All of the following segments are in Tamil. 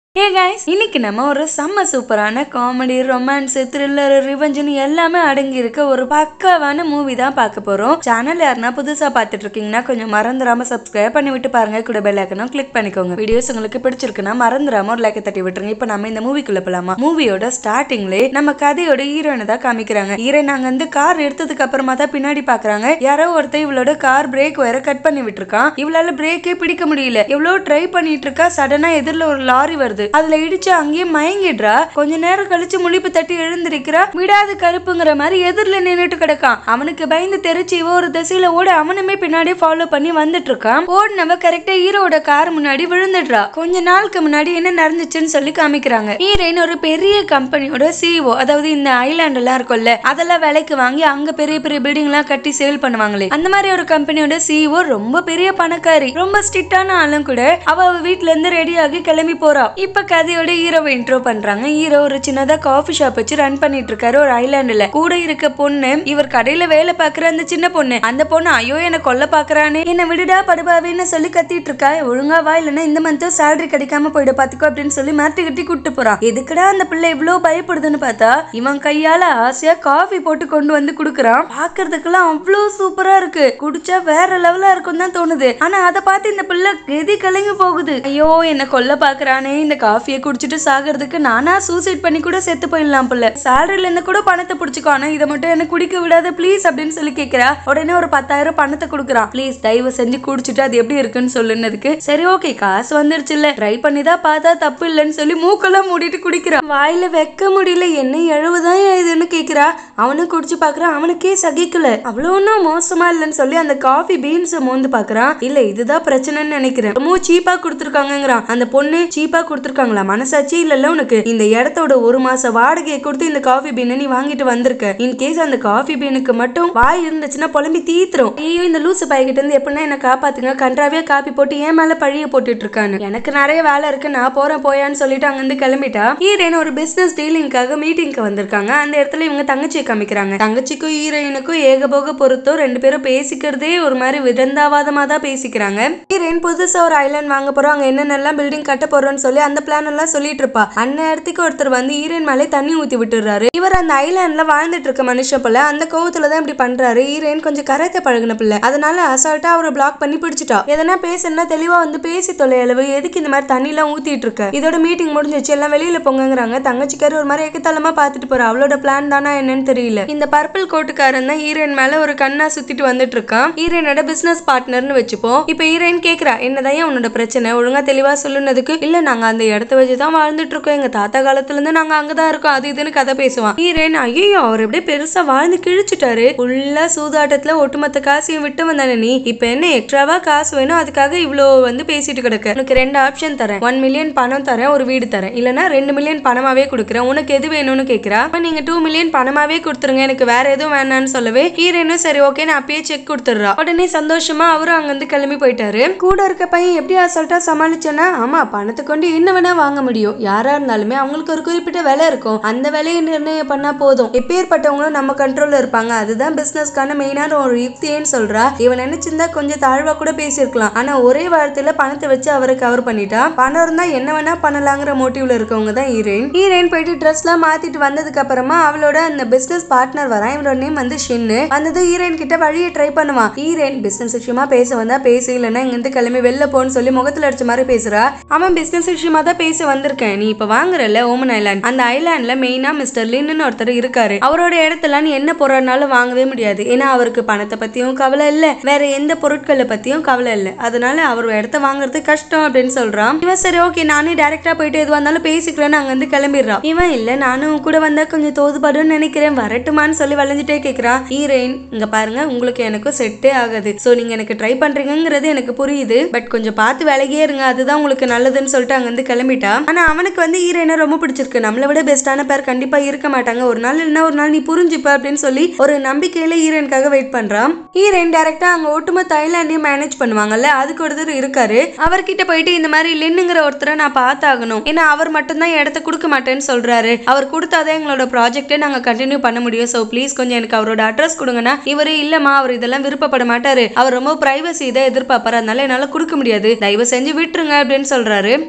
ஏ கைஸ் இன்னைக்கு நம்ம ஒரு செம்ம சூப்பரான காமெடி ரொமான்ஸ் த்ரில்லர் ரிவெஞ்சுன்னு எல்லாமே அடங்கி இருக்க ஒரு பக்காவான மூவி தான் பார்க்க போறோம் சேனல் யாருன்னா புதுசா பார்த்துட்டு இருக்கீங்கன்னா கொஞ்சம் மறந்துடாம சப்ஸ்கிரைப் பண்ணி விட்டு பாருங்க கூட பெல் ஐக்கனும் கிளிக் பண்ணிக்கோங்க வீடியோஸ் உங்களுக்கு பிடிச்சிருக்குன்னா மறந்துடாம ஒரு லைக்கை தட்டி விட்டுருங்க இப்போ நம்ம இந்த மூவிக்குள்ள போலாமா மூவியோட ஸ்டார்டிங்லே நம்ம கதையோட ஹீரோயினை தான் காமிக்கிறாங்க ஹீரோயின் அங்க வந்து கார் எடுத்ததுக்கு அப்புறமா தான் பின்னாடி பாக்குறாங்க யாரோ ஒருத்தர் இவளோட கார் பிரேக் வேற கட் பண்ணி விட்டுருக்கான் இவளால பிரேக்கே பிடிக்க முடியல எவ்வளவு ட்ரை பண்ணிட்டு இருக்கா சடனா எதிரில் ஒரு லாரி வருது அதுல இடிச்சு அங்கேயே மயங்கிடுறா கொஞ்ச நேரம் கழிச்சு முழிப்பு தட்டி எழுந்திருக்கிறா விடாது கருப்புங்கிற மாதிரி எதிரில் நின்னுட்டு கிடக்கான் அவனுக்கு பயந்து தெரிச்சு இவ ஒரு திசையில ஓட அவனுமே பின்னாடி ஃபாலோ பண்ணி வந்துட்டு இருக்கான் ஓடினவ கரெக்டா ஹீரோட கார் முன்னாடி விழுந்துடுறா கொஞ்ச நாளுக்கு முன்னாடி என்ன நடந்துச்சுன்னு சொல்லி காமிக்கிறாங்க ஹீரோயின் ஒரு பெரிய கம்பெனியோட சிஇஓ அதாவது இந்த ஐலாண்ட் எல்லாம் இருக்கும்ல அதெல்லாம் விலைக்கு வாங்கி அங்க பெரிய பெரிய பில்டிங் எல்லாம் கட்டி சேல் பண்ணுவாங்களே அந்த மாதிரி ஒரு கம்பெனியோட சிஇஓ ரொம்ப பெரிய பணக்காரி ரொம்ப ஸ்ட்ரிக்டான ஆளும் கூட அவ அவ வீட்ல இருந்து ரெடி ஆகி கிளம்பி போறா இப்ப கதையோட ஹீரோவை இன்ட்ரோ பண்றாங்க ஹீரோ ஒரு சின்னதா காஃபி ஷாப் வச்சு ரன் பண்ணிட்டு இருக்காரு ஒரு ஐலாண்டுல கூட இருக்க பொண்ணு இவர் கடையில வேலை பாக்குற அந்த சின்ன பொண்ணு அந்த பொண்ணு ஐயோ என்ன கொல்ல பாக்குறானே என்ன விடுடா படுபாவேன்னு சொல்லி கத்திட்டு இருக்கா ஒழுங்கா வா இல்லைன்னா இந்த மந்த் சேலரி கிடைக்காம போயிட பாத்துக்கோ அப்படின்னு சொல்லி மாட்டி கட்டி கூட்டு போறான் எதுக்குடா அந்த பிள்ளை இவ்வளவு பயப்படுதுன்னு பார்த்தா இவன் கையால ஆசையா காஃபி போட்டு கொண்டு வந்து குடுக்குறான் பாக்குறதுக்கெல்லாம் அவ்வளவு சூப்பரா இருக்கு குடிச்சா வேற லெவலா இருக்கும் தான் தோணுது ஆனா அதை பார்த்து இந்த பிள்ளை கெதி கலங்கி போகுது ஐயோ என்ன கொல்ல பாக்குறானே இந்த காஃபியை குடிச்சிட்டு சாகிறதுக்கு நானா சூசைட் பண்ணி கூட செத்து போயிடலாம் பிள்ளை சேலரில இருந்து கூட பணத்தை பிடிச்சிக்கோ ஆனா இதை மட்டும் என்ன குடிக்க விடாத ப்ளீஸ் அப்படின்னு சொல்லி கேக்குறா உடனே ஒரு பத்தாயிரம் பணத்தை கொடுக்குறான் ப்ளீஸ் தயவு செஞ்சு குடிச்சிட்டு அது எப்படி இருக்குன்னு சொல்லுனதுக்கு சரி ஓகே காசு வந்துருச்சு இல்ல ட்ரை பண்ணி தான் பார்த்தா தப்பு இல்லைன்னு சொல்லி மூக்கெல்லாம் மூடிட்டு குடிக்கிறான் வாயில வைக்க முடியல என்ன எழுவுதான் இதுன்னு கேக்குறா அவனும் குடிச்சு பாக்குறான் அவனுக்கே சகிக்கல அவ்வளோ ஒன்றும் மோசமா இல்லைன்னு சொல்லி அந்த காஃபி பீன்ஸ் மோந்து பாக்குறான் இல்ல இதுதான் பிரச்சனைன்னு நினைக்கிறேன் ரொம்ப சீப்பா கொடுத்துருக்காங்கிறான் அந்த பொண்ணு சீப்பா கொடுத்துருக்காங்களா மனசாட்சி இல்லல்ல உனக்கு இந்த இடத்தோட ஒரு மாச வாடகையை கொடுத்து இந்த காஃபி பீனை நீ வாங்கிட்டு வந்திருக்க இன் கேஸ் அந்த காஃபி பீனுக்கு மட்டும் வாய் இருந்துச்சுன்னா புலம்பி தீத்துரும் ஐயோ இந்த லூசு பைக்கிட்ட இருந்து எப்படின்னா என்ன காப்பாத்துங்க கன்றாவே காப்பி போட்டு ஏன் மேல பழிய போட்டுட்டு இருக்கான்னு எனக்கு நிறைய வேலை இருக்கு நான் போறேன் போயான்னு சொல்லிட்டு அங்கிருந்து கிளம்பிட்டா ஹீரோயின் ஒரு பிசினஸ் டீலிங்காக மீட்டிங்க்கு வந்திருக்காங்க அந்த இடத்துல இவங்க தங்கச்சியை காமிக்கிறாங்க தங்கச்சிக்கும் ஹீரோயினுக்கும் ஏகபோக பொறுத்தும் ரெண்டு பேரும் பேசிக்கிறதே ஒரு மாதிரி விதந்தாவாதமா தான் பேசிக்கிறாங்க ஹீரோயின் புதுசா ஒரு ஐலாண்ட் வாங்க போறோம் அங்க என்னென்னலாம் பில்டிங் கட்ட போறோம்னு சொல்லி அந்த பிளான் எல்லாம் சொல்லிட்டு இருப்பா அந்நேரத்துக்கு ஒருத்தர் வந்து ஹீரோயின் மேலே தண்ணி ஊத்தி விட்டுறாரு இவர் அந்த ஐலாண்ட்ல வாழ்ந்துட்டு இருக்க மனுஷன் போல அந்த கோவத்துல தான் இப்படி பண்றாரு ஹீரோயின் கொஞ்சம் கரைத்த பழகுன பிள்ளை அதனால அசால்ட்டா அவரை பிளாக் பண்ணி பிடிச்சிட்டா எதனா பேசணும்னா தெளிவா வந்து பேசி தொலையளவு எதுக்கு இந்த மாதிரி தண்ணி எல்லாம் ஊத்திட்டு இருக்க இதோட மீட்டிங் முடிஞ்சிச்சு எல்லாம் வெளியில போங்கங்கிறாங்க தங்கச்சிக்காரு ஒரு மாதிரி எக்கத்தலமா பாத்துட்டு போறா அவளோட பிளான் தானா என்னன்னு தெரியல இந்த பர்பிள் கோட்டுக்காரன் தான் ஹீரோயின் மேல ஒரு கண்ணா சுத்திட்டு வந்துட்டு இருக்கான் ஹீரோயினோட பிசினஸ் பார்ட்னர்னு வச்சுப்போம் இப்ப ஹீரோயின் கேக்குறா என்னதான் உன்னோட பிரச்சனை ஒழுங்கா தெளிவா சொல்லுனதுக்கு இல்ல நாங்க அந்த இடத்த வச்சுதான் வாழ்ந்துட்டு இருக்கோம் எங்க தாத்தா காலத்துல இருந்து நாங்க அங்கதான் இருக்கோம் அது இதுன்னு கதை பேசுவான் ஹீரோயின் ஐயோ அவர் எப்படியே பெருசா வாழ்ந்து கிழிச்சிட்டாரு ஃபுல்லா சூதாட்டத்துல ஒட்டுமொத்த காசையும் விட்டு வந்தானே நீ இப்ப என்ன எக்ஸ்ட்ராவா காசு வேணும் அதுக்காக இவ்வளோ வந்து பேசிட்டு கிடக்க உனக்கு ரெண்டு ஆப்ஷன் தரேன் ஒன் மில்லியன் பணம் தரேன் ஒரு வீடு தரேன் இல்லனா ரெண்டு மில்லியன் பணமாவே கொடுக்குறேன் உனக்கு எது வேணும்னு கேக்குறா அப்ப நீங்க டூ மில்லியன் பணமாவே கொடுத்துருங்க எனக்கு வேற எதுவும் வேணாம்னு சொல்லவே ஹீரோயினும் சரி ஓகே நான் அப்பயே செக் கொடுத்துட்றா உடனே சந்தோஷமா அவரும் அங்கிருந்து கிளம்பி போயிட்டாரு கூட இருக்க பையன் எப்படி அசால்ட்டா சமாளிச்சோன்னா ஆமா பணத்தை கொண்டு என்ன வேணா வாங்க முடியும் யாரா இருந்தாலுமே அவங்களுக்கு ஒரு குறிப்பிட்ட விலை இருக்கும் அந்த விலையை நிர்ணயம் பண்ணா போதும் எப்பேற்பட்டவங்களும் நம்ம கண்ட்ரோல்ல இருப்பாங்க அதுதான் பிசினஸ்க்கான மெயினான ஒரு யுக்தின்னு சொல்றா இவன் நினைச்சிருந்தா கொஞ்சம் தாழ்வா கூட பேசியிருக்கலாம் ஆனா ஒரே வார்த்தையில பணத்தை வச்சு அவரை கவர் பண்ணிட்டா பணம் இருந்தா என்ன வேணா பண்ணலாங்கிற மோட்டிவ்ல இருக்கவங்க தான் ஹீரோயின் ஹீரோயின் போயிட்டு ட்ரெஸ்லாம் மாத்திட்டு வந்ததுக்கு அப்புறமா அவளோட அந்த பிசினஸ் பார்ட்னர் வரான் இவரோட நேம் வந்து ஷின்னு வந்தது ஹீரோயின் கிட்ட வழியை ட்ரை பண்ணுவான் ஹீரோயின் பிசினஸ் விஷயமா பேச வந்தா பேச இல்லைன்னா இங்கிருந்து கிளம்பி வெளில போன்னு சொல்லி முகத்துல அடிச்ச மாதிரி பேசுறா அவன் பிசினஸ் விஷயமா தான் பேச வந்திருக்கேன் நீ இப்ப வாங்குறல ஓமன் ஐலாண்ட் அந்த ஐலாண்ட்ல மெயினா மிஸ்டர் லின்னு ஒருத்தர் இருக்காரு அவரோட இடத்துல நீ என்ன பொருள்னாலும் வாங்கவே முடியாது ஏன்னா அவருக்கு பணத்தை பத்தியும் கவலை இல்ல வேற எந்த பொருட்களை பத்தியும் கவலை இல்ல அதனால அவர் இடத்த வாங்குறது கஷ்டம் அப்படின்னு சொல்றான் இவன் சரி ஓகே நானே டைரக்டா போயிட்டு எதுவா இருந்தாலும் பேசிக்கிறேன்னு அங்க வந்து கிளம்பிடுறான் இவன் இல்ல நானும் உன் கூட வந்தா கொஞ்சம் தோதுபடுன்னு நினைக்கிறேன் வரட்டுமான்னு சொல்லி வளைஞ்சிட்டே கேக்குறான் ஹீரோயின் இங்க பாருங்க உங்களுக்கு எனக்கும் செட்டே ஆகாது சோ நீங்க எனக்கு ட்ரை பண்றீங்கிறது எனக்கு புரியுது பட் கொஞ்சம் பார்த்து விலகியே இருங்க அதுதான் உங்களுக்கு நல்லதுன்னு சொல்லிட்டு அங்க வந்து கிளம்பிட்டா ஆனா அவனுக்கு வந்து ஹீரோயினை ரொம்ப பிடிச்சிருக்கு நம்மளை விட பெஸ்டான பேர் கண்டிப்பா இருக்க மாட்டாங்க ஒரு நாள் இல்லைன்னா ஒரு நாள் நீ புரிஞ்சுப்ப அப்படின்னு சொல்லி ஒரு நம்பிக்கையில ஹீரோயினுக்காக வெயிட் பண்றான் ஹீரோயின் டைரக்டா அங்க ஒட்டுமொத்த ஐலாண்டையும் மேனேஜ் பண்ணுவாங்கல்ல அதுக்கு ஒருத்தர் இருக்காரு அவர்கிட்ட போயிட்டு இந்த மாதிரி லின்னுங்கிற ஒருத்தரை நான் பார்த்தாகணும் ஏன்னா அவர் மட்டும்தான் இடத்த கொடுக்க மாட்டேன்னு சொல்றாரு அவர் கொடுத்தாதான் எங்களோட ப்ராஜெக்டை நாங்க கண்டினியூ பண்ண முடியும் ஸோ ப்ளீஸ் கொஞ்சம் எனக்கு அவரோட அட்ரஸ் கொடுங்கன்னா இவரு இல்லம்மா அவர் இதெல்லாம் விருப்பப்பட மாட்டாரு அவர் ரொம்ப பிரைவசி இதை எதிர்பார்ப்பாரு அதனால என்னால கொடுக்க முடியாது தயவு செஞ்சு விட்டுருங்க அப்படின்னு சொல்றாரு ஹீரோயின்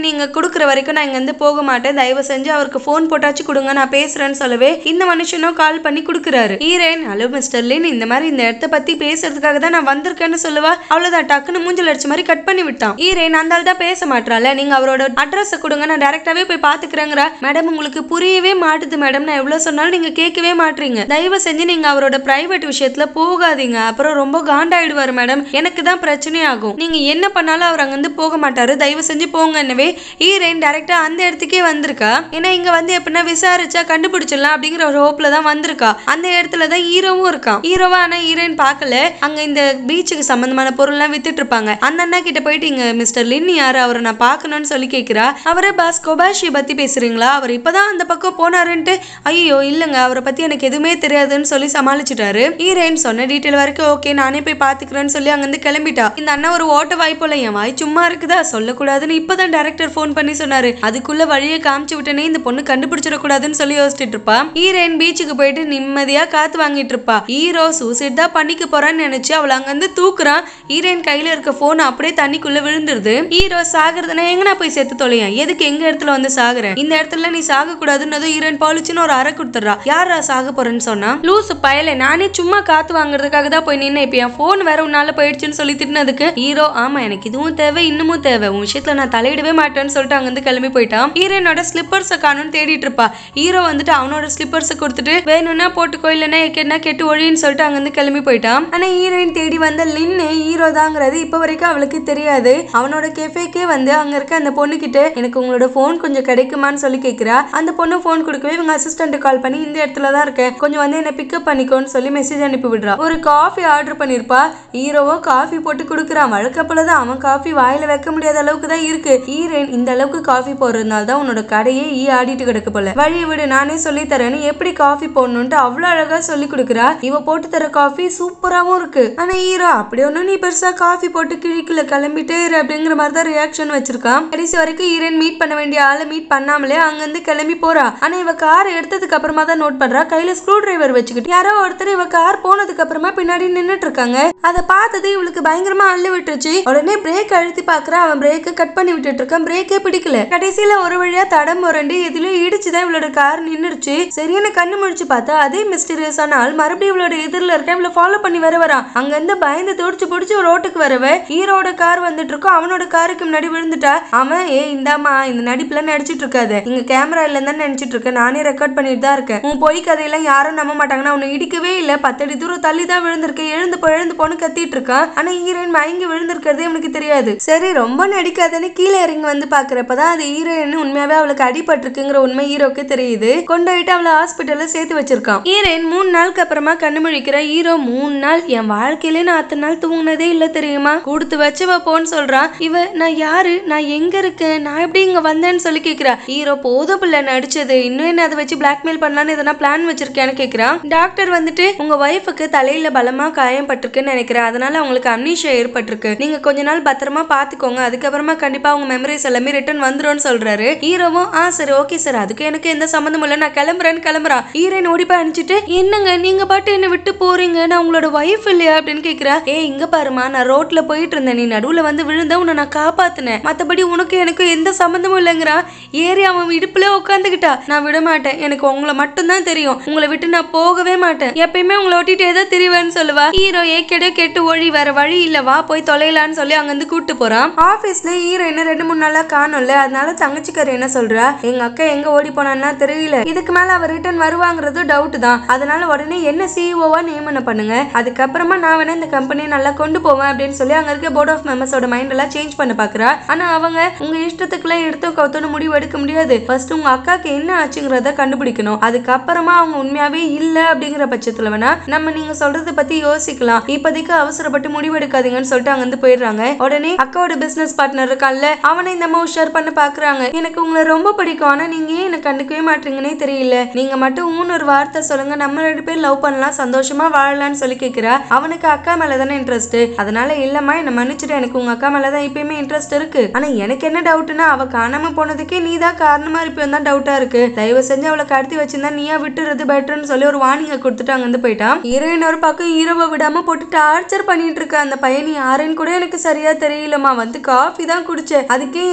நீங்க கொடுக்குற வரைக்கும் நான் இங்க இருந்து போக மாட்டேன் தயவு செஞ்சு அவருக்கு ஃபோன் போட்டாச்சு கொடுங்க நான் பேசுறேன்னு சொல்லவே இந்த மனுஷனும் கால் பண்ணி கொடுக்குறாரு ஹீரோயின் ஹலோ மிஸ்டர் லின் இந்த மாதிரி இந்த இடத்த பத்தி பேசுறதுக்காக தான் நான் வந்திருக்கேன்னு சொல்லுவா அவ்வளவுதான் டக்குன்னு மூஞ்சல் அடிச்ச மாதிரி கட் பண்ணி விட்டான் ஹீரோயின் அந்த ஆள் தான் பேச மாட்டால நீங்க அவரோட அட்ரஸ் கொடுங்க நான் டேரக்டாவே போய் பாத்துக்கிறேங்கிறா மேடம் உங்களுக்கு புரியவே மாட்டுது மேடம் நான் எவ்வளவு சொன்னாலும் நீங்க கேட்கவே மாட்டீங்க தயவு செஞ்சு நீங்க அவரோட பிரைவேட் விஷயத்துல போகாதீங்க அப்புறம் ரொம்ப காண்டாயிடுவாரு மேடம் எனக்கு தான் பிரச்சனை ஆகும் நீங்க என்ன பண்ணாலும் அவர் அங்கிருந்து போக மாட்டாரு தயவு செஞ்சு போங்க என்னவே ஹீரோயின் டைரக்டா அந்த இடத்துக்கே வந்திருக்கா ஏன்னா இங்க வந்து எப்படின்னா விசாரிச்சா கண்டுபிடிச்சிடலாம் அப்படிங்கிற ஒரு ஹோப்ல தான் வந்திருக்கா அந்த இடத்துல தான் ஹீரோவும் இருக்கான் ஹீரோவா ஆனா ஹீரோயின் பார்க்கல அங்க இந்த பீச்சுக்கு சம்பந்தமான பொருள்லாம் வித்துட்டு இருப்பாங்க அந்த அண்ணா கிட்ட போயிட்டு இங்க மிஸ்டர் லின் யாரு அவரை நான் பார்க்கணும்னு சொல்லி கேட்கிறா அவரை பாஸ் கொபாஷி பத்தி பேசுறீங்களா அவர் இப்பதான் அந்த பக்கம் போனாருன்ட்டு ஐயோ இல்லங்க அவரை பத்தி எனக்கு எதுவுமே தெரியாதுன்னு சொல்லி சமாளிச்சிட்டாரு ஹீரோயின் சொன்ன டீட்டெயில் வரைக்கும் ஓகே நானே போய் பாத்துக்கிறேன்னு சொல்லி அங்கிருந்து கிளம்பிட்டா இந்த அண்ணா ஒரு ஓட்ட வாய் போல என் வாய் சும்மா இருக்குதா சொல்லக்கூடாதுன்னு இப்பதான் டேரக்டர் ஃபோன் பண்ணி சொன்னாரு அதுக்குள்ள வழியை காமிச்சு விட்டனே இந்த பொண்ணு கண்டுபிடிச்சிடக்கூடாதுன்னு சொல்லி யோசிச்சுட்டு இருப்பா ஹீரோயின் பீச்சுக்கு போயிட்டு நிம்மதியா காத்து வாங்கிட்டு இருப்பா ஹீரோ சூசைட் தான் பண்ணிக்க போறான்னு நினைச்சு அவளை அங்கிருந்து தூக்குறான் ஹீரோயின் கையில இருக்க போன் அப்படியே தண்ணிக்குள்ள விழுந்துருது ஹீரோ சாகுறதுனா எங்க நான் போய் செத்து தொலையேன் எதுக்கு எங்க இடத்துல வந்து சாகுறேன் இந்த இடத்துல நீ சாக கூடாதுன்னு ஹீரோயின் பாலிச்சுன்னு ஒரு அறை கொடுத்துட்றா யாரா சாக போறேன்னு சொன்னா லூசு பயல நானே சும்மா காத்து வாங்குறதுக்காக தான் போய் நின்னேன் இப்ப என் போன் வேற உன்னால போயிடுச்சுன்னு சொல்லி திட்டினதுக்கு ஹீரோ ஆமா எனக்கு இதுவும் தேவை இன்னமும் தேவை உன் விஷயத்துல நான் தலையிடவே மாட்டேன்னு சொல்லிட்டு அங்கிருந்து கிளம்பி போயிட்டான் ஹீரோயினோட ஸ்லிப்பர்ஸை காணும்னு தேடிட்டு இருப்பா ஹீரோ வந்துட்டு அவனோட ஸ்லிப்பர்ஸை கொடுத்துட்டு வேணும்னா போட்டுக்கோ இல்லைன்னா என்ன கெட்டு ஒழின்னு சொல்லிட்டு அங்கிருந்து கிளம்பி போயிட்டான் ஆனா ஹீரோயின் தேடி வந்த லின்னு ஹீரோ தாங்கிறது இப்ப வரைக்கும் அவளுக்கு தெரியாது அவனோட கெஃபேக்கே வந்து அங்க இருக்க அந்த பொண்ணு கிட்ட எனக்கு உங்களோட ஃபோன் கொஞ்சம் கிடைக்குமான்னு சொல்லி கேக்குறா அந்த பொண்ணு ஃபோன் கொடுக்கவே இவங்க அசிஸ்டன்ட் கால் பண்ணி இந்த இடத்துல தான் இருக்கேன் கொஞ்சம் வந்து என்ன பிக்கப் பண்ணிக்கோன்னு சொல்லி மெசேஜ் அனுப்பி விடுறா ஒரு காஃபி ஆர்டர் பண்ணிருப்பா ஹீரோவும் காஃபி போட்டு கொடுக்குறான் வழக்கப்போல தான் அவன் காஃபி வாயில வைக்க முடியாத அளவுக்கு தான் இருக்கு ஹீரோயின் இந்த அளவுக்கு காஃபி போடுறதுனால தான் உன்னோட கடையே ஈ ஆடிட்டு கிடக்கு போல வழியை விடு நானே சொல்லி தரேன்னு எப்படி காஃபி போடணும்ட்டு அவ்வளவு அழகா சொல்லி கொடுக்குறா இவ போட்டு தர காஃபி சூப்பராவும் இருக்கு ஆனா ஹீரோ அப்படி ஒன்றும் நீ பெருசா காஃபி போட்டு கிழிக்குல கிளம்பிட்டே இரு அப்படிங்கிற மாதிரி தான் ரியாக்ஷன் வச்சிருக்கான் கடைசி வரைக்கும் ஹீரோயின் மீட் பண்ண வேண்டிய ஆளை மீட் பண்ணாமலே அங்கிருந்து கிளம்பி போறா ஆனா இவ கார் எடுத்ததுக்கு அப்புறமா தான் நோட் பண்றா கையில ஸ்க்ரூ டிரைவர் வச்சுக்கிட்டு யாரோ ஒருத்தர் இவ கார் போனதுக்கு அப்புறமா பின்னாடி நின்னுட்டு இருக்காங்க அதை பார்த்தது இவளுக்கு பயங்கரமா அள்ளு விட்டுருச்சு உடனே பிரேக் அழுத்தி பாக்குறா அவன் பிரேக்கை கட் பண்ணி விட்டுட்டு இருக்கான் பிரேக்கே பிடிக்கல கடைசியில ஒரு வழியா தடம் முரண்டு எதுலயும் இடிச்சுதான் இவளோட கார் நின்னுருச்சு சரியான கண்ணு முழிச்சு பார்த்தா அதே மிஸ்டீரியஸான ஆள் மறுபடியும் இவளோட எதிரில் இருக்க இவளை ஃபாலோ பண்ணி வர வரான் அங்க இருந்து பயந்து துடிச்சு பிடிச்சி ரோட்டுக்கு வரவ ஹீரோட கார் வந்துட்டு இருக்கோம் அவனோட காருக்கு முன்னாடி விழுந்துட்டா அவன் ஏ இந்தாமா இந்த நடிப்புல நடிச்சிட்டு இருக்காது இங்க கேமரா இல்லைன்னு தான் நினைச்சிட்டு இருக்கேன் நானே ரெக்கார்ட் பண்ணிட்டு தான் இருக்கேன் உன் பொய் கதையெல்லாம் யாரும் நம்ப மாட்டாங்கன்னா உன்னை இடிக்கவே இல்லை பத்தடி தூரம் தள்ளி தான் விழுந்திருக்கேன் எழுந்து போ எழுந்து போன்னு கத்திட்டு இருக்கான் ஆனா ஹீரோயின் மயங்கி விழுந்திருக்கிறதே அவனுக்கு தெரியாது சரி ரொம்ப நடிக்காதன்னு கீழே இறங்கி வந்து பாக்குறப்பதான் அது ஹீரோயின் உண்மையாவே அவளுக்கு அடிபட்டிருக்குங்கிற உண்மை ஹீரோக்கு தெரியுது கொண்டு போயிட்டு அவளை ஹாஸ்பிட்டல்ல சேர்த்து வச்சிருக்கான் ஹீரோயின் மூணு நாளுக்கு அப்புறமா கண்ணு முழிக்கிற ஹீரோ மூணு நாள் என் வாழ்க்கையில நான் அத்தனை நாள் தூங்குனதே இல்ல தெரியுமா கொடுத்து வச்சு வைப்போன்னு சொல்றான் இவ நான் யாரு நான் எங்க இருக்கேன் நான் எப்படி இங்க வந்தேன்னு சொல்லி கேக்குறா ஹீரோ போதும் பிள்ளை நடிச்சது இன்னும் என்ன அதை வச்சு பிளாக்மெயில் பண்ணலான்னு எதனா பிளான் வச்சிருக்கேன்னு கேக்குறான் டாக்டர் வந்துட்டு உங்க ஒய்ஃபுக்கு தலையில பலமா காயம் பட்டிருக்குன்னு நினைக்கிறேன் அதனால அவங்களுக்கு அம்னீஷியா ஏற்பட்டிருக்கு நீங்க கொஞ்ச நாள் பத்திரமா பாத்துக்கோங்க அதுக்கப்புறமா கண்டிப்பா அவங்க மெமரிஸ் எல்லாமே ரிட்டர்ன் வந்துரும்னு சொல்றாரு ஹீரோவும் ஆ சரி ஓகே சார் அதுக்கு எனக்கு எந்த சம்மந்தமும் இல்லை நான் கிளம்புறேன்னு கிளம்புறா ஹீரோயின் ஓடி போய் அனுப்பிச்சிட்டு என்னங்க நீங்க பாட்டு என்ன விட்டு போறீங்க நான் உங்களோட ஒய்ஃப் இல்லையா அப்படின்னு கேக்குறா ஏ இங்க பாருமா நான் ரோட்ல போயிட்டு இருந்தேன் நீ நடுவுல வந்து விழுந்த உன்னை நான் காப்பாத்தினேன் மத்தபடி உனக்கு எனக்கு எந்த சம்மந்தமும் இல்லைங்கிறா ஏறி அவன் இடுப்புல உட்காந்துக்கிட்டா நான் விட மாட்டேன் எனக்கு உங்களை மட்டும்தான் தெரியும் உங்களை விட்டு நான் போகவே மாட்டேன் எப்பயுமே உங்களை ஒட்டிட்டு ஏதோ திரிவேன்னு சொல்லுவா ஹீரோ ஏக்கெடோ கெட்டு ஒழி வேற வழி இல்ல வா போய் தொலைலான்னு சொல்லி அங்கிருந்து கூட்டு போறான் ஆபீஸ்ல ஹீரோ என்ன ரெண்டு மூணு நாளா காணும்ல அதனால தங்கச்சிக்கார என்ன சொல்றா எங்க அக்கா எங்க ஓடி போனான்னா தெரியல இதுக்கு மேல அவர் ரிட்டர்ன் வருவாங்கிறது டவுட் தான் அதனால உடனே என்ன சிஇஓவா நியமனம் பண்ணுங்க அதுக்கப்புறமா நான் வேணா இந்த கம்பெனியை நல்லா கொண்டு போவேன் அப்படின்னு சொல்லி அங்க இருக்க போர்ட் ஆஃப் மெம்பர்ஸோட மைண்ட் எல்லாம் சேஞ்ச் பண்ண பாக்குறா ஆனா அவங்க உங்க இஷ்டத்துக்குலாம் எடுத்து கவுத்தோன்னு முடிவு எடுக்க முடியாது ஃபர்ஸ்ட் உங்க அக்காக்கு என்ன ஆச்சுங்கிறத கண்டுபிடிக்கணும் அதுக்கப்புறமா அவங்க உண்மையாவே இல்ல அப்படிங்கிற பட்சத்துல வேணா நம்ம நீங்க சொல்றத பத்தி யோசிக்கலாம் இப்போதைக்கு அவசரப்பட்டு முடிவு எடுக்காதீங்கன்னு சொல்லிட்டு அங்க இருந்து போயிடுறாங்க உடனே அக்காவோட பிசினஸ் பார்ட்னர் இருக்கான்ல அவனை இந்த அம்மா உஷார் பண்ண பாக்குறாங்க எனக்கு உங்களை ரொம்ப பிடிக்கும் ஆனா நீங்க ஏன் என்ன கண்டுக்கவே மாட்டீங்கன்னே தெரியல நீங்க மட்டும் ஊன்னு ஒரு வார்த்தை சொல்லுங்க நம்ம ரெண்டு பேர் லவ் பண்ணலாம் சந்தோஷமா வாழலாம்னு சொல்லி கேக்குறா அவனுக்கு அக்கா மேல தானே இன்ட்ரெஸ்ட் அதனால இல்லம்மா என்ன மன்னிச்சிட்டு எனக்கு உங்க அக்கா மேல தான் இப்பயுமே இன்ட்ரெஸ்ட் இருக்கு ஆனா எனக்கு என்ன டவுட்னா அவ காணாம போனதுக்கே நீ தான் காரணமா இருப்பியும் தான் டவுட்டா இருக்கு தயவு செஞ்சு அவளை கடத்தி வச்சிருந்தா நீயா விட்டுறது பெட்டர்னு சொல்லி ஒரு வார்னிங்க கொடுத்துட்டு அங்க இருந்து போயிட்டான் ஹீரோயின் ஒரு பக்கம் ஹீரோவை விடாம போட்டு டார்ச்சர் பண்ணிட்டு இருக்க அந்த பையன் யாருன்னு கூட எனக்கு சரியா தெரியலம்மா வந்து காஃபி தான் குடிச்சேன் அதுக்கே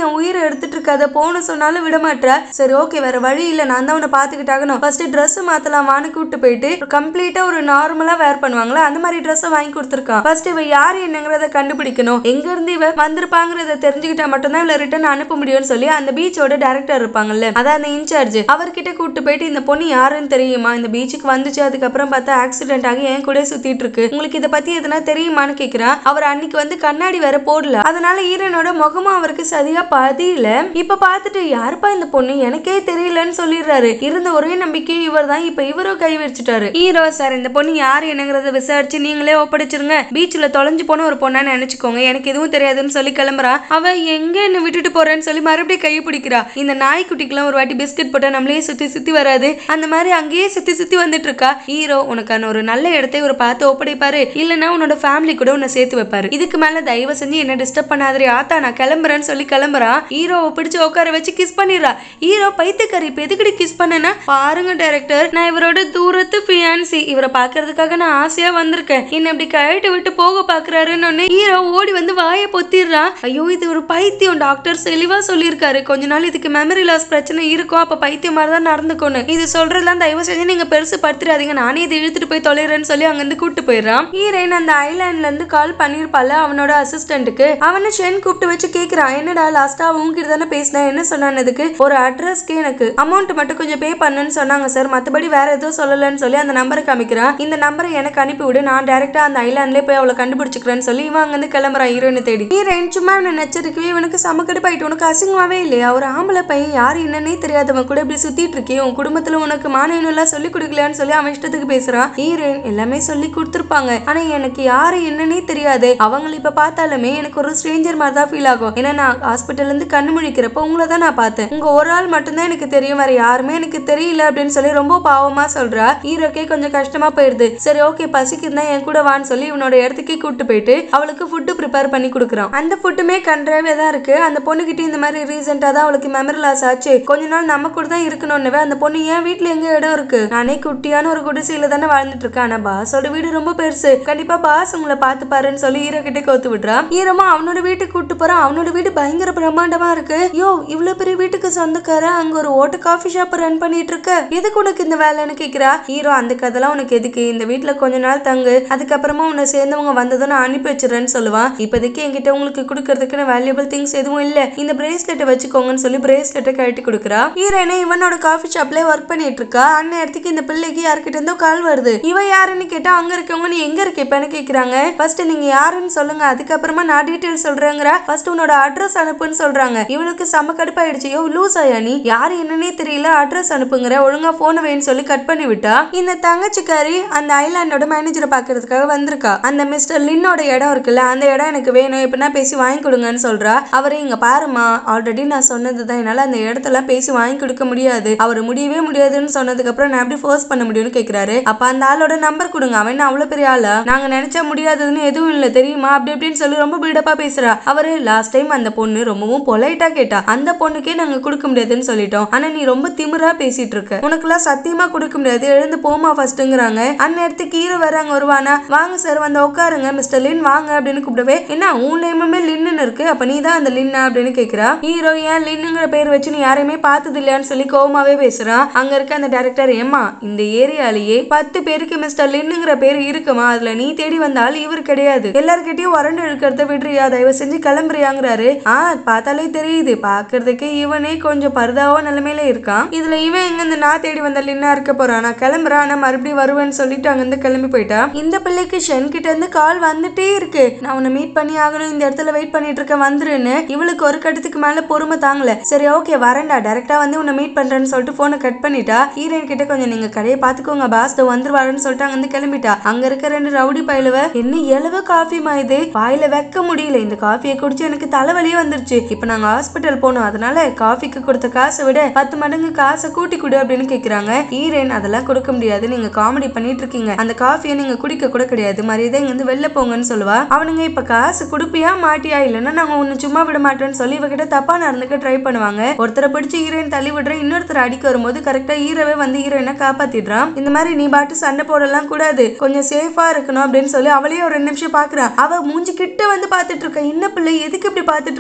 என் உயிரை எடுத்துட்டு இருக்காத போன சொன்னாலும் விட மாட்டா சரி ஓகே வேற வழி இல்ல நான் தான் உன்னை பாத்துக்கிட்டாகணும் ஃபர்ஸ்ட் Dress மாத்தலாம் வான்னு கூட்டு போயிட்டு கம்ப்ளீட்டா ஒரு நார்மலா வேர் பண்ணுவாங்களா அந்த மாதிரி Dress வாங்கி கொடுத்துருக்கான் ஃபர்ஸ்ட் இவ யாரு என்னங்கிறத கண்டுபிடிக்கணும் எங்க இருந்து இவ வந்திருப்பாங்கிறத தெரிஞ்சுக்கிட்டா மட்டும்தான் இவளை ரிட்டர்ன் அனுப்ப முடியும்னு சொல்லி அந்த பீச்சோட டைரக்டர் இருப்பாங்கல்ல அதான் அந்த இன்சார்ஜ் அவர்கிட்ட கூட்டு போயிட்டு இந்த பொண்ணு யாருன்னு தெரியுமா இந்த பீச்சுக்கு வந்துச்சு அதுக்கப்புறம் பார்த்தா ஆக்சிடென்ட் ஆகி என் கூட சுத்திட்டு இருக்கு உங்களுக்கு இதை பத்தி எதனா தெரியுமான்னு கேக்குறான் அவர் அன்னைக்கு வந்து கண்ணாடி வேற போடல அதனால ஈரனோட முகமும் அவருக்கு சரியா பதியல இப்ப பார்த்துட்டு யாருப்பா இந்த பொண்ணு எனக்கே தெரியலன்னு சொல்லிடுறாரு இருந்த ஒரே நம்பிக்கை இவர் தான் இப்ப இவரும் கை வச்சுட்டாரு ஹீரோ சார் இந்த பொண்ணு யார் என்னங்கறத விசாரிச்சு நீங்களே ஒப்படைச்சிருங்க பீச்ல தொலைஞ்சு போன ஒரு பொண்ணா நினைச்சுக்கோங்க எனக்கு எதுவும் தெரியாதுன்னு சொல்லி கிளம்புறா அவ எங்க என்ன விட்டுட்டு போறேன்னு சொல்லி மறுபடியும் கை பிடிக்கிறா இந்த நாய்க்குட்டிக்கெல்லாம் ஒரு வாட்டி பிஸ்கட் போட்டா நம்மளே சுத்தி சுத்தி வராது அந்த மாதிரி அங்கேயே சுத்தி சுத்தி வந்துட்டு இருக்கா ஹீரோ உனக்கான ஒரு நல்ல இடத்தை ஒரு பார்த்து ஒப்படைப்பாரு இல்லைன்னா உன்னோட ஃபேமிலி கூட உன்னை சேர்த்து வைப்பாரு இதுக்கு மேல தயவு செஞ்சு என்ன டிஸ்டர்ப் பண்ணாதே ஆத்தா நான் கிளம்புறேன்னு சொல்லி கிளம்புறா ஹீரோவை பிடிச்சு உட்கார வச்சு கிஸ் பண்ணிடுறா ஹீரோ பைத்தியக்காரி இப்ப எதுக்கடி கிஸ் பண்ணனா பாருங்க டைரக்டர் நான் இவரோட தூரத்து ஃபியான்சி இவரை பாக்குறதுக்காக நான் ஆசையா வந்திருக்கேன் என்ன இப்படி கழட்டு விட்டு போக பாக்குறாருன்னு உடனே ஹீரோ ஓடி வந்து வாயை பொத்திடுறா ஐயோ இது ஒரு பைத்தியம் டாக்டர் தெளிவா சொல்லியிருக்காரு கொஞ்ச நாள் இதுக்கு மெமரி லாஸ் பிரச்சனை இருக்கும் அப்ப பைத்தியம் மாதிரி தான் நடந்துக்கணும் இது சொல்றதெல்லாம் தயவு செஞ்சு நீங்க பெருசு படுத்துறாதீங்க நானே இதை இழுத்துட்டு போய் தொலைறேன்னு சொல்லி அங்கிருந்து கூட்டு போயிடுறான் ஹீரோயின் அந்த ஐலாண்ட்ல இருந்து கால் பண்ணிருப்பால அவனோட அசிஸ்டன்ட்டுக்கு அவனை ஷென் கூப்பிட்டு வச்சு கேக்குறான் என்னடா லாஸ்டா உங்ககிட்ட தானே பேசினேன் என்ன சொன்னானதுக்கு ஒரு அட்ரஸ்க்கு எனக்கு அமௌண்ட் மட்டும் கொஞ்சம் பே பண்ணுன்னு சொன்னாங்க சார் மத்தபடி வேற எதுவும் சொல்லலன்னு சொல்லி அந்த நம்பரை காமிக்கிறான் இந்த நம்பரை எனக்கு அனுப்பி விடு நான் டைரக்டா அந்த ஐலாண்ட்லயே போய் அவளை கண்டுபிடிச்சுக்கிறேன்னு சொல்லி இவன் அங்கிருந்து கிளம்புறான் ஹீரோயினை தேடி ஹீரோயின் சும்மா இவனை நச்சரிக்கவே இவனுக்கு சமக்கடுப்பாயிட்டு உனக்கு அசிங்கமாவே இல்லையா ஒரு ஆம்பளை பையன் யாரு என்னன்னே தெரியாதவன் கூட இப்படி சுத்திட்டு இருக்கே உன் குடும்பத்துல உனக்கு மானியம் எல்லாம் சொல்லி கொடுக்கலையான்னு சொல்லி அவன் இஷ்டத்துக்கு பேசுறான் ஹீரோயின் எல்லாமே சொல்லி கொடுத்துருப்பாங்க ஆனா எனக்கு யாரு என்னன்னே தெரியாது அவங்களை இப்ப பார்த்தாலுமே எனக்கு ஒரு ஸ்ட்ரேஞ்சர் மாதிரி தான் ஃபீல் ஆகும் ஏன்னா நான் ஹாஸ்பிட்டல்ல இருந்து கண்ணு முழிக்கிறப்ப உங்களை தான் நான் பார்த்தேன் உங்க ஒரு ஆள் மட்டும்தான் எனக்கு தெரியும் வேற யாருமே எனக்கு தெரியல அப்படின்னு சொல்லி ரொம்ப பாவமா சொல்றா ஹீரோக்கே கொஞ்சம் கஷ்டமா போயிடுது சரி ஓகே பசிக்குதுன்னா என் கூட வான்னு சொல்லி இவனோட இடத்துக்கே கூட்டு போயிட்டு அவளுக்கு ஃபுட்டு ப்ரிப்பேர் பண்ணி கொடுக்குறான் அந்த ஃபுட்டுமே கன்றாவே தான் இருக்கு அந்த பொண்ணுகிட்ட இந்த மாதிரி ரீசெண்டா தான் அவளுக்கு மெமரி லாஸ் ஆச்சு கொஞ்ச நாள் நம்ம கூட தான் இருக்கணும்னு அந்த பொண்ணு ஏன் வீட்ல எங்க இடம் இருக்கு நானே குட்டியான ஒரு குடிசையில தானே வாழ்ந்துட்டு இருக்கேன் ஆனா பாஸோட வீடு ரொம்ப பெருசு கண்டிப்பா பாஸ் உங்களை பார்த்து பாருன்னு சொல்லி ஹீரோ கிட்ட கோத்து விடுறா ஹீரோமா அவனோட வீட்டுக்கு கூட்டு போறான் அவனோட வீடு பயங்கர பிரம்மாண்டமா இருக்கு யோ இவ்வளவு பெரிய வீட்டுக்கு சொந்தக்காரன் அங்க ஒரு ஓட்ட காஃபி ஷாப் ரன் பண்ணிட்டு இருக்க எதுக்கு உனக்கு இந்த வேலைன்னு கேக்குறா ஹீரோ அந்த கதைலாம் உனக்கு எதுக்கு இந்த வீட்ல கொஞ்ச நாள் தங்கு அதுக்கப்புறமா உன்னை சேர்ந்தவங்க வந்ததும் நான் அனுப்பி வச்சிடறேன்னு சொல்லுவான் இப்போதைக்கு என்கிட்ட உங்களுக்கு கொடுக்கறதுக்கு வேல்யூபிள் திங்ஸ் எதுவும் இல்ல இந்த பிரேஸ்லெட்டை வச்சுக்கோங்கன்னு சொல்லி பிரேஸ்லெட்டை கழட்டி கொடுக்குறா ஹீரோயினை இவனோட காஃபி ஷாப்ல ஒர்க் பண்ணிட்டு இருக்கா அண்ணன் இடத்துக்கு இந்த பிள்ளைக்கு யார்கிட்ட இருந்தோ கால் வருது இவ யாருன்னு கேட்டா அங்க இருக்கவங்க நீ எங்க இருக்க இப்பன்னு கேக்குறாங்க ஃபர்ஸ்ட் நீங்க யாருன்னு சொல்லுங்க அதுக்கப்புறமா நான் டீடைல் சொல்றேங்கிற ஃபர்ஸ்ட் உன்னோட அட்ரஸ் அனுப்புன்னு சொல்றாங்க இவனுக்கு செம கடுப்பாயிடுச்சு யோ லூஸ் ஆயா நீ யாரு என்னன்னே தெரியல அட்ரஸ் அனுப்புங்கிற ஒழுங்கா போன வேன்னு சொல்லி கட் பண்ணி விட்டா இந்த தங்கச்சிக்காரி அந்த ஐலாண்டோட மேனேஜரை பாக்குறதுக்காக வந்திருக்கா அந்த மிஸ்டர் லின்னோட இடம் இருக்குல்ல அந்த இடம் எனக்கு வேணும் எப்படின்னா பேசி வாங்கி கொடுங்கன்னு சொல்றா அவரு இங்க பாருமா ஆல்ரெடி நான் சொன்னதுதான் என்னால அந்த இடத்தெல்லாம் பேசி வாங்கி கொடுக்க முடியாது அவர் முடியவே முடியாதுன்னு சொன்னதுக்கு அப்புறம் நான் எப்படி ஃபோர்ஸ் பண்ண முடியும்னு கேக்குறாரு அப்ப அந்த ஆளோட நம்பர் கொடுங்க அவன் என்ன அவ்வளவு பெரிய ஆளா நாங்க நினைச்சா முடியாததுன்னு எதுவும் இல்ல தெரியுமா அப்படி இப்படின்னு சொல்லி ரொம்ப பில்டப்பா பேசுறா அவரு லாஸ்ட் டைம் அந்த பொண்ணு ரொம்பவும் பொலைட்டா கேட்டா அந்த பொண்ணுக்கே நாங்க கொடுக்க முடியாதுன்னு சொல்லிட்டோம் ஆனா நீ ரொம்ப திமிரா பேசிட்டு இருக்க உனக்கெல்லாம் சத்தியமா கொடுக்க முடியாது எழுந்து போமா ஃபர்ஸ்ட்ங்கிறாங்க அந்நேரத்துக்கு ஹீரோ வராங்க வருவானா வாங்க சார் வந்து உட்காருங்க மிஸ்டர் லின் வாங்க அப்படின்னு கூப்பிடவே என்ன உன் நேமுமே லின்னு இருக்கு அப்ப நீ தான் அந்த லின்னா அப்படின்னு கேக்குறா ஹீரோ ஏன் லின்னுங்கிற பேர் வச்சு நீ யாரையுமே பார்த்தது இல்லையான்னு சொல்லி கோவமாவே பேசுறான் அங்க இருக்க அந்த டைரக்டர் ஏமா இந்த ஏரியாலேயே பத்து பேருக்கு மிஸ்டர் லின்னுங்கிற பேர் இருக்குமா அதுல நீ தேடி வந்தால் இவர் கிடையாது எல்லார்கிட்டயும் வறண்டு இழுக்கிறத விடுறியா தயவு செஞ்சு கிளம்புறியாங்கிறாரு ஆ பார்த்தாலே தெரியுது பாக்குறதுக்கு இவனே கொஞ்சம் பரிதாவ நிலைமையில இருக்கான் இதுல இவன் எங்க இந்த நான் தேடி வந்த லின்னா இருக்க போறான் நான் கிளம்புறான் ஆனா மறுபடியும் வருவேன்னு சொல்லிட்டு அங்கிருந்து கிளம்பி போயிட்டா இந்த பிள்ளைக்கு ஷென் கிட்ட இருந்து கால் வந்துட்டே இருக்கு நான் உன்னை மீட் பண்ணி ஆகணும் இந்த இடத்துல வெயிட் பண்ணிட்டு இருக்கேன் வந்துருன்னு இவளுக்கு ஒரு கட்டத்துக்கு மேல பொறுமை தாங்கல சரி ஓகே வரேன்டா டைரக்டா வந்து உன்னை மீட் பண்றேன்னு சொல்லிட்டு போனை கட் பண்ணிட்டா ஹீரோயின் கிட்ட கொஞ்சம் நீங்க கடையை பாத்துக்கோங்க பாஸ் தோ வந்துருவாருன்னு சொல்லிட்டு அங்க இருந்து கிளம்பிட்டா அங்க இருக்க ரெண்டு ரவுடி பயலுவ என்ன எளவு காஃபிமா இது வாயில வைக்க முடியல இந்த காஃபியை குடிச்சு எனக்கு தலைவலியே வந்துருச்சு இப்ப நாங்க ஹாஸ்பிட்டல் போனோம் அதனால காஃபிக்கு கொடுத்த காசை விட பத்து மடங்கு காசை கூட்டி கொடு அப்படின்னு கேக்குறாங்க ஹீரோயின் அதெல்லாம் கொடுக்க முடியாது நீங்க காமெடி பண்ணிட்டு இருக்கீங்க அந்த காஃபியை நீங்க குடிக்க கூட கிடையாது மரியாதை இங்க இருந்து வெளில போங்கன்னு சொல்லுவா அவனுங்க இப்ப காசு குடுப்பியா மாட்டியா இல்லைன்னா நாங்க உன்னை சும்மா விட மாட்டோம்னு சொல்லி இவகிட்ட தப்பா நடந்துக்க ட்ரை பண்ணுவாங்க ஒருத்தரை பிடிச்சு ஹீரோயின் தள்ளி விடுற இன்னொருத்தர் அடிக்க வரும்போது கரெக்டா ஹீரோவே வந்து ஹீரோயினை காப்பாத்திடுறான் இந்த மாதிரி நீ பாட்டு சண்டை போடலாம் கூடாது கொஞ்சம் சேஃபா இருக்கணும் அப்படின்னு சொல்லி அவளையே ஒரு ரெண்டு நிமிஷம் பாக்குறா அவ மூஞ்சி கிட்ட வந்து பாத்துட்டு இருக்க என்ன பிள்ளை எதுக்கு இப்படி பாத்துட்டு இருக்கேன்னு கேட்டா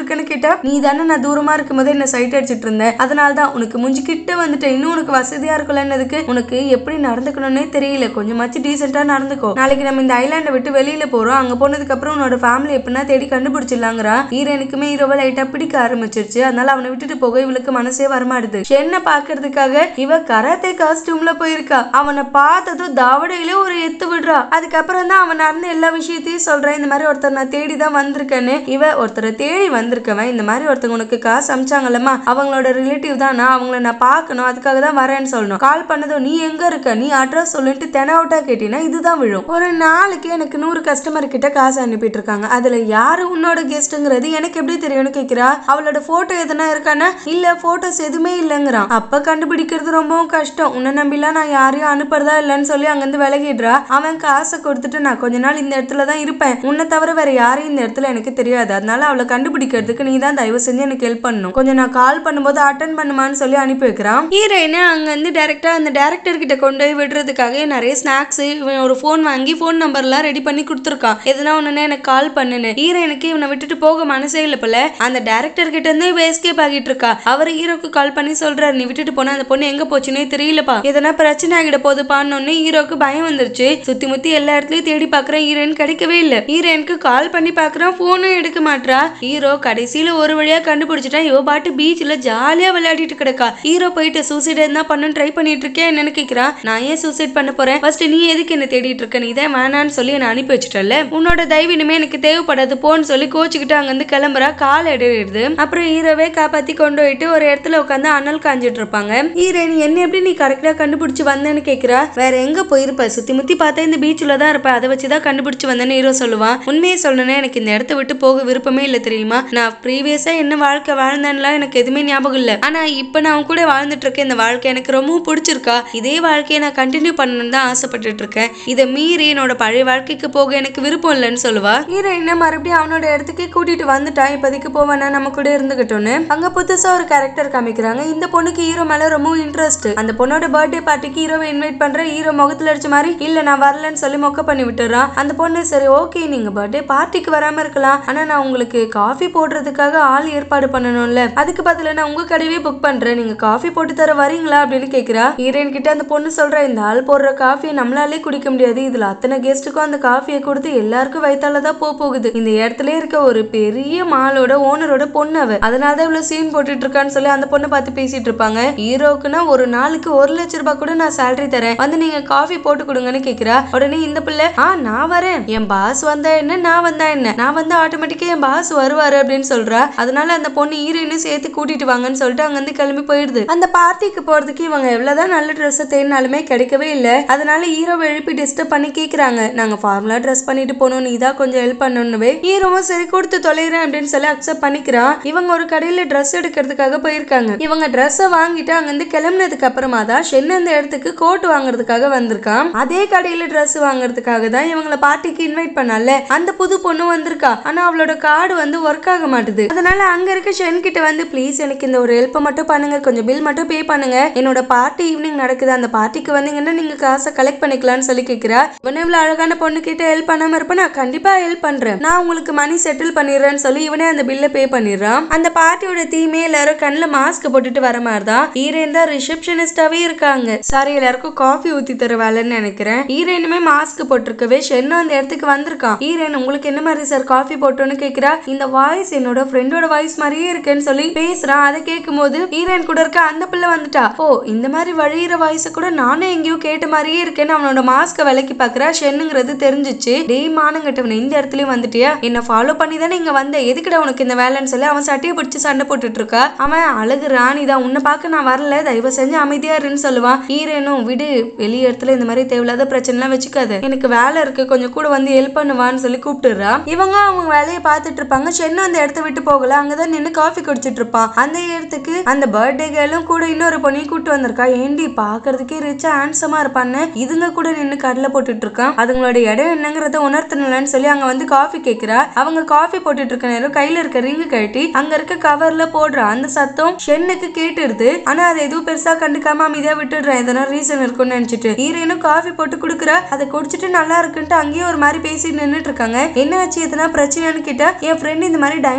நீ தானே நான் தூரமா இருக்கும்போது என்ன சைட் அடிச்சிட்டு இருந்தேன் அதனால தான் உனக்கு முஞ்சி கிட்ட வந்துட்டேன் இன்னும் உனக்கு வசதியா இருக்கும்லன்னதுக்கு உனக்கு எப்படி நடந்துக்கணும்னே தெரியல கொஞ்சமாச்சு டீசெண்டா நடந்துக்கோ நாளைக்கு நம்ம இந்த ஐலாண்டை விட்டு வெளியில போறோம் அங்க போனதுக்கு அப்புறம் உன்னோட ஃபேமிலி எப்படின்னா தேடி கண்டுபிடிச்சிடலாங்கிறா ஹீரோனுக்குமே ஹீரோவை லைட்டா பிடிக்க ஆரம்பிச்சிருச்சு அதனால அவனை விட்டுட்டு போக இவளுக்கு மனசே வரமாடுது ஷென்னை பாக்குறதுக்காக இவ கராத்தே காஸ்டியூம்ல போயிருக்கா அவனை பார்த்ததும் தாவடையிலே ஒரு எத்து விடுறா அதுக்கப்புறம் தான் அவன் நடந்த எல்லா விஷயத்தையும் சொல்றேன் இந்த மாதிரி ஒருத்தர் நான் தேடி தான் வந்திருக்கேன்னு இவ ஒருத்தரை தேடி வந்திருக்கவன் இந்த மாதிரி ஒருத்தங்க உனக்கு காசு அமிச்சாங்கல்லம்மா அவங்களோட ரிலேட்டிவ் தான் நான் அவங்கள நான் பார்க்கணும் அதுக்காக தான் வரேன்னு சொல்லணும் கால் பண்ணதும் நீ எங்க இருக்க நீ அட்ரஸ் சொல்லிட்டு தென அவுட்டா கேட்டீங்கன்னா இதுதான் விழும் ஒரு நாளைக்கு எனக்கு நூறு கஸ்டமர் கிட்ட காசு அனுப்பிட்டு இருக்காங்க அதுல யாரு உன்னோட கெஸ்ட்ங்கிறது எனக்கு எப்படி தெரியும்னு கேக்குறா அவளோட போட்டோ எதனா இருக்கானா இல்ல போட்டோஸ் எதுவுமே இல்லைங்கிறான் அப்ப கண்டுபிடிக்கிறது ரொம்பவும் கஷ்டம் உன்னை நம்பிலாம் நான் யாரையும் அனுப்புறதா இல்லைன்னு சொல்லி அங்கிருந்து விலகிடுறா அவன் காசை கொடுத்துட்டு நான் கொஞ்ச நாள் இந்த இடத்துல தான் இருப்பேன் உன்னை தவிர வேற யாரையும் இந்த இடத்துல எனக்கு தெரியாது அதனால அவளை கண்டுபிடிக்கிறதுக்கு நீ தான் தயவு செஞ்சு எனக்கு ஹெல்ப் பண்ணணும் கொஞ்சம் நான் கால் பண்ணும்போது அட்டன் பண்ணுமான்னு சொல்லி அனுப்பி வைக்கிறான் ஹீரோயினை அங்க வந்து டேரக்டா அந்த டேரக்டர் கிட்ட கொண்டு போய் விடுறதுக்காக நிறைய ஸ்நாக்ஸ் இவன் ஒரு ஃபோன் வாங்கி ஃபோன் நம்பர்லாம் ரெடி பண்ணி கொடுத்துருக்கான் எதுனா ஒண்ணுன்னா எனக்கு கால் பண்ணுன்னு ஹீரோயினுக்கு இவனை விட்டுட்டு போக மனசே இல்ல போல அந்த டேரக்டர் கிட்ட இருந்து இவ எஸ்கேப் ஆகிட்டு இருக்கா அவர் ஹீரோக்கு கால் பண்ணி சொல்றாரு நீ விட்டுட்டு போனா அந்த பொண்ணு எங்க போச்சுன்னே தெரியலப்பா எதனா பிரச்சனை ஆகிட போகுதுப்பான்னு ஹீரோக்கு பயம் வந்துருச்சு சுத்தி முத்தி எல்லா இடத்துலயும் தேடி பாக்குறேன் ஹீரோயின் கிடைக்கவே இல்ல ஹீரோயினுக்கு கால் பண்ணி பாக்குறான் போனும் எடுக்க மாட்றா ஹீரோ கடைசியில ஒரு வழியா கண்டுபிடிச்சிட்டான் இவ பாட்டு பீச்ல ஜாலியா விளையாடிட்டு கிடக்கா ஹீரோ போயிட்டு சூசைட் என்ன பண்ணு ட்ரை பண்ணிட்டு இருக்கேன் என்னன்னு கேக்குறான் நான் ஏன் சூசைட் பண்ண போறேன் ஃபர்ஸ்ட் நீ எதுக்கு என்ன தேடிட்டு இருக்க நீ தான் வேணான்னு சொல்லி என்ன அனுப்பி வச்சுட்டல உன்னோட தயவு இனிமே எனக்கு தேவைப்படாது போன்னு சொல்லி கோச்சுக்கிட்டு அங்கிருந்து கிளம்புறா கால் எடுது அப்புறம் ஹீரோவே காப்பாத்தி கொண்டு போயிட்டு ஒரு இடத்துல உட்காந்து அனல் காஞ்சிட்டு இருப்பாங்க ஹீரோயின் என்ன எப்படி நீ கரெக்டா கண்டுபிடிச்சு வந்தேன்னு கேக்குறா வேற எங்க போயிருப்ப சுத்தி முத்தி பார்த்தா இந்த பீச்ல தான் இருப்ப அதை வச்சுதான் கண்டுபிடிச்சு வந்தேன்னு ஹீரோ சொல்லுவான் உண்மையை சொல்லணும்னா எனக்கு இந்த இடத்த விட்டு போக விருப்பமே இல்லை தெரியுமா நான் ப்ரீவியஸா என்ன வாழ்க்கை வாழ்ந்தேன்லாம் எனக்கு எதுவுமே ஞாபகம் இல்லை ஆனா இப்ப நான் அவன் கூட வாழ்ந்துட்டு இருக்கேன் இந்த வாழ்க்கை எனக்கு ரொம்பவும் பிடிச்சிருக்கா இதே வாழ்க்கையை நான் கண்டினியூ பண்ணணும்னு தான் ஆசைப்பட்டுட்டு இருக்கேன் இதை மீறி என்னோட பழைய வாழ்க்கைக்கு போக எனக்கு விருப்பம் இல்லைன்னு சொல்லுவா ஹீரோயினை மறுபடியும் அவனோட இடத்துக்கு கூட்டிட்டு வந்துட்டான் இப்போதைக்கு போவேனா நம்ம கூட இருந்துகிட்டோன்னு அங்க புதுசா ஒரு கேரக்டர் காமிக்கிறாங்க இந்த பொண்ணுக்கு ஹீரோ மேல ரொம்ப இன்ட்ரெஸ்ட் அந்த பொண்ணோட பர்த்டே பார்ட்டிக்கு ஹீரோவை இன்வைட் பண்ற ஹீரோ முகத்துல அடிச்ச மாதிரி இல்ல நான் வரலன்னு சொல்லி மொக்க பண்ணி விட்டுறான் அந்த பொண்ணு சரி ஓகே நீங்க பர்த்டே பார்ட்டிக்கு வராம இருக்கலாம் ஆனா நான் உங்களுக்கு காஃபி போடுறதுக்காக ஆள் ஏற்பாடு பண்ணணும்ல அதுக்கு பதிலா நான் உங்க கடையவே புக் பண்றேன் நீங்க காஃபி போட்டு தர வரீங்களா அப்படின்னு கேக்குறா ஹீரோயின் கிட்ட அந்த பொண்ணு சொல்றா இந்த ஆள் போடுற காஃபியை நம்மளாலே குடிக்க முடியாது இதுல அத்தனை கெஸ்ட்டுக்கும் அந்த காஃபியை கொடுத்து எல்லாருக்கும் வயித்தால தான் போக போகுது இந்த இடத்துல இருக்க ஒரு பெரிய மாலோட ஓனரோட பொண்ணு அவ அதனால தான் இவ்வளவு சீன் போட்டுட்டு இருக்கான்னு சொல்லி அந்த பொண்ணை பார்த்து பேசிட்டு இருப்பாங்க ஹீரோக்குன்னா ஒரு நாளுக்கு ஒரு லட்ச ரூபாய் கூட நான் சேலரி தரேன் வந்து நீங்க காஃபி போட்டு கொடுங்கன்னு கேக்குறா உடனே இந்த பிள்ளை ஆ நான் வரேன் என் பாஸ் வந்தா என்ன நான் வந்தா என்ன நான் வந்து ஆட்டோமேட்டிக்கா என் பாஸ் வருவாரு அப்படின்னு சொல்றா அதனால அந்த பொண்ணு ஹீரோயினும் சேர்த்து கூட்டிட்டு வாங்கன்னு சொல்லிட்டு அங்க இருந்து கிளம்பி போயிடுது அந்த பார்ட்டிக்கு போறதுக்கு இவங்க எவ்வளவுதான் நல்ல ட்ரெஸ் தேடினாலுமே கிடைக்கவே இல்லை அதனால ஹீரோவை எழுப்பி டிஸ்டர்ப் பண்ணி கேக்குறாங்க நாங்க ஃபார்முலா ட்ரெஸ் பண்ணிட்டு போகணும் நீ தான் கொஞ்சம் ஹெல்ப் பண்ணணும்னுவே ஹீரோவும் சரி கொடுத்து தொலைகிறேன் அப்படின்னு சொல்லி அக்செப்ட் பண்ணிக்கிறான் இவங்க ஒரு கடையில ட்ரெஸ் எடுக்கிறதுக்காக போயிருக்காங்க இவங்க ட்ரெஸ்ஸை வாங்கிட்டு அங்கிருந்து கிளம்புனதுக்கு அப்புறமா தான் ஷென் அந்த இடத்துக்கு கோட் வாங்குறதுக்காக வந்திருக்கான் அதே கடையில ட்ரெஸ் வாங்குறதுக்காக தான் இவங்கள பார்ட்டிக்கு இன்வைட் பண்ணல அந்த புது பொண்ணு வந்திருக்கா ஆனா அவளோட கார்டு வந்து ஒர்க் ஆக மாட்டுது அதனால அங்க இருக்க ஷென் கிட்ட வந்து ப்ளீஸ் எனக்கு இந்த ஒரு ஹெல்ப் மட்டும் பண்ணுங்க கொஞ்சம் பில் மட்டும் பே பண்ணுங்க என்னோட பார்ட்டி ஈவினிங் நடக்குது அந்த பார்ட்டிக்கு வந்தீங்கன்னா நீங்க காசை கலெக்ட் பண்ணிக்கலாம்னு சொல்லி கேக்குறா இவனே இவ்வளவு அழகான பொண்ணு கிட்ட ஹெல்ப் பண்ணாம இருப்ப நான் கண்டிப்பா ஹெல்ப் பண்றேன் நான் உங்களுக்கு மணி செட்டில் பண்ணிடுறேன்னு சொல்லி இவனே அந்த பில்லை பே பண்ணிடுறான் அந்த பார்ட்டியோட தீமே எல்லாரும் கண்ணுல மாஸ்க் போட்டுட்டு வர மாதிரி தான் ஹீரோயின் தான் ரிசப்ஷனிஸ்டாவே இருக்காங்க சாரி எல்லாருக்கும் காஃபி ஊத்தி தர வேலைன்னு நினைக்கிறேன் ஹீரோயினுமே மாஸ்க் போட்டிருக்கவே ஷென்னும் அந்த இடத்துக்கு வந்திருக்கான் ஹீரோயின் உங்களுக்கு என்ன மாதிரி சார் காஃபி போட்டோன்னு கேக்குறா இந்த வாய்ஸ் என்னோட ஃப்ரெண்டோட வாய்ஸ் மாதிரியே இருக்குன்னு சொல்லி பேசுறான் அதை கேட்கும் போது ஹீரோயின் கூட இருக்க அந்த பிள்ளை வந்துட்டா ஓ இந்த மாதிரி வழியிற வாய்ஸ் கூட நானும் எங்கேயோ கேட்ட மாதிரியே இருக்கேன்னு அவனோட மாஸ்க விலைக்கு பாக்குறா ஷென்னுங்கிறது தெரிஞ்சிச்சு டேய் மானங்கட்டவன் இந்த இடத்துலயும் வந்துட்டியா என்ன ஃபாலோ பண்ணி தானே இங்க வந்த எதுக்குடா உனக்கு இந்த வேலைன்னு சொல்லி அவன் சட்டையை பிடிச்சு சண்டை போட்டுட்டு இருக்கா அவன் அழகு ராணி தான் உன்னை பார்க்க நான் வரல தயவு செஞ்சு அமைதியா இருன்னு சொல்லுவான் ஹீரோனும் விடு வெளி இடத்துல இந்த மாதிரி தேவையில்லாத பிரச்சனை எல்லாம் வச்சுக்காத எனக்கு வேலை இருக்கு கொஞ்சம் கூட வந்து ஹெல்ப் பண்ணுவான்னு சொல்லி கூப்பிட்டுறா இவங்க அவங்க வேலையை பார்த்துட்டு இருப்பாங்க சென்னும் அந்த இடத்த விட்டு போகல அங்கதான் நின்று காஃபி குடிச்சிட்டு இருப்பான் அந்த இடத்துக்கு அந்த பர்த்டே கேர்ளும் கூட இன்னொரு பொண்ணையும் கூட்டு வந்திருக்கா ஏண்டி பாக்குறதுக்கே ரிச்சா ஹேண்ட்ஸமா இருப்பான்னு இதுங்க கூட நின்று கடலை போட்டுட்டு இருக்கான் அதுங்களோட இடம் என்னங்கறத உணர்த்தணும்லன்னு சொல்லி அங்க வந்து காஃபி கேக்குறா அவங்க காஃபி போட்டுட்டு இருக்க நேரம் கையில இருக்க ரிங்கு கழட்டி அங்க இருக்க கவர்ல போடுறா அந்த சத்தம் ஷென்னுக்கு கேட்டுடுது ஆனா அதை எதுவும் பெருசா கண்டுக்காம அமைதியா விட்டுடுறேன் எதனா ரீசன் இருக்கும்னு நினைச்சிட்டு ஹீரோயினும் காஃபி போட்டு குடுக்குறா அதை குடிச்சிட்டு நல்லா இருக்குன்ட்டு அங்கேயே ஒரு மாதிரி பேசி நின்னுட்டு இருக்காங்க என்ன ஆச்சு எதனா பிரச்சனைன்னு கேட்டா என் ஃப்ரெண்ட் இந்த மாதிரி டைமண்ட் ரிங்க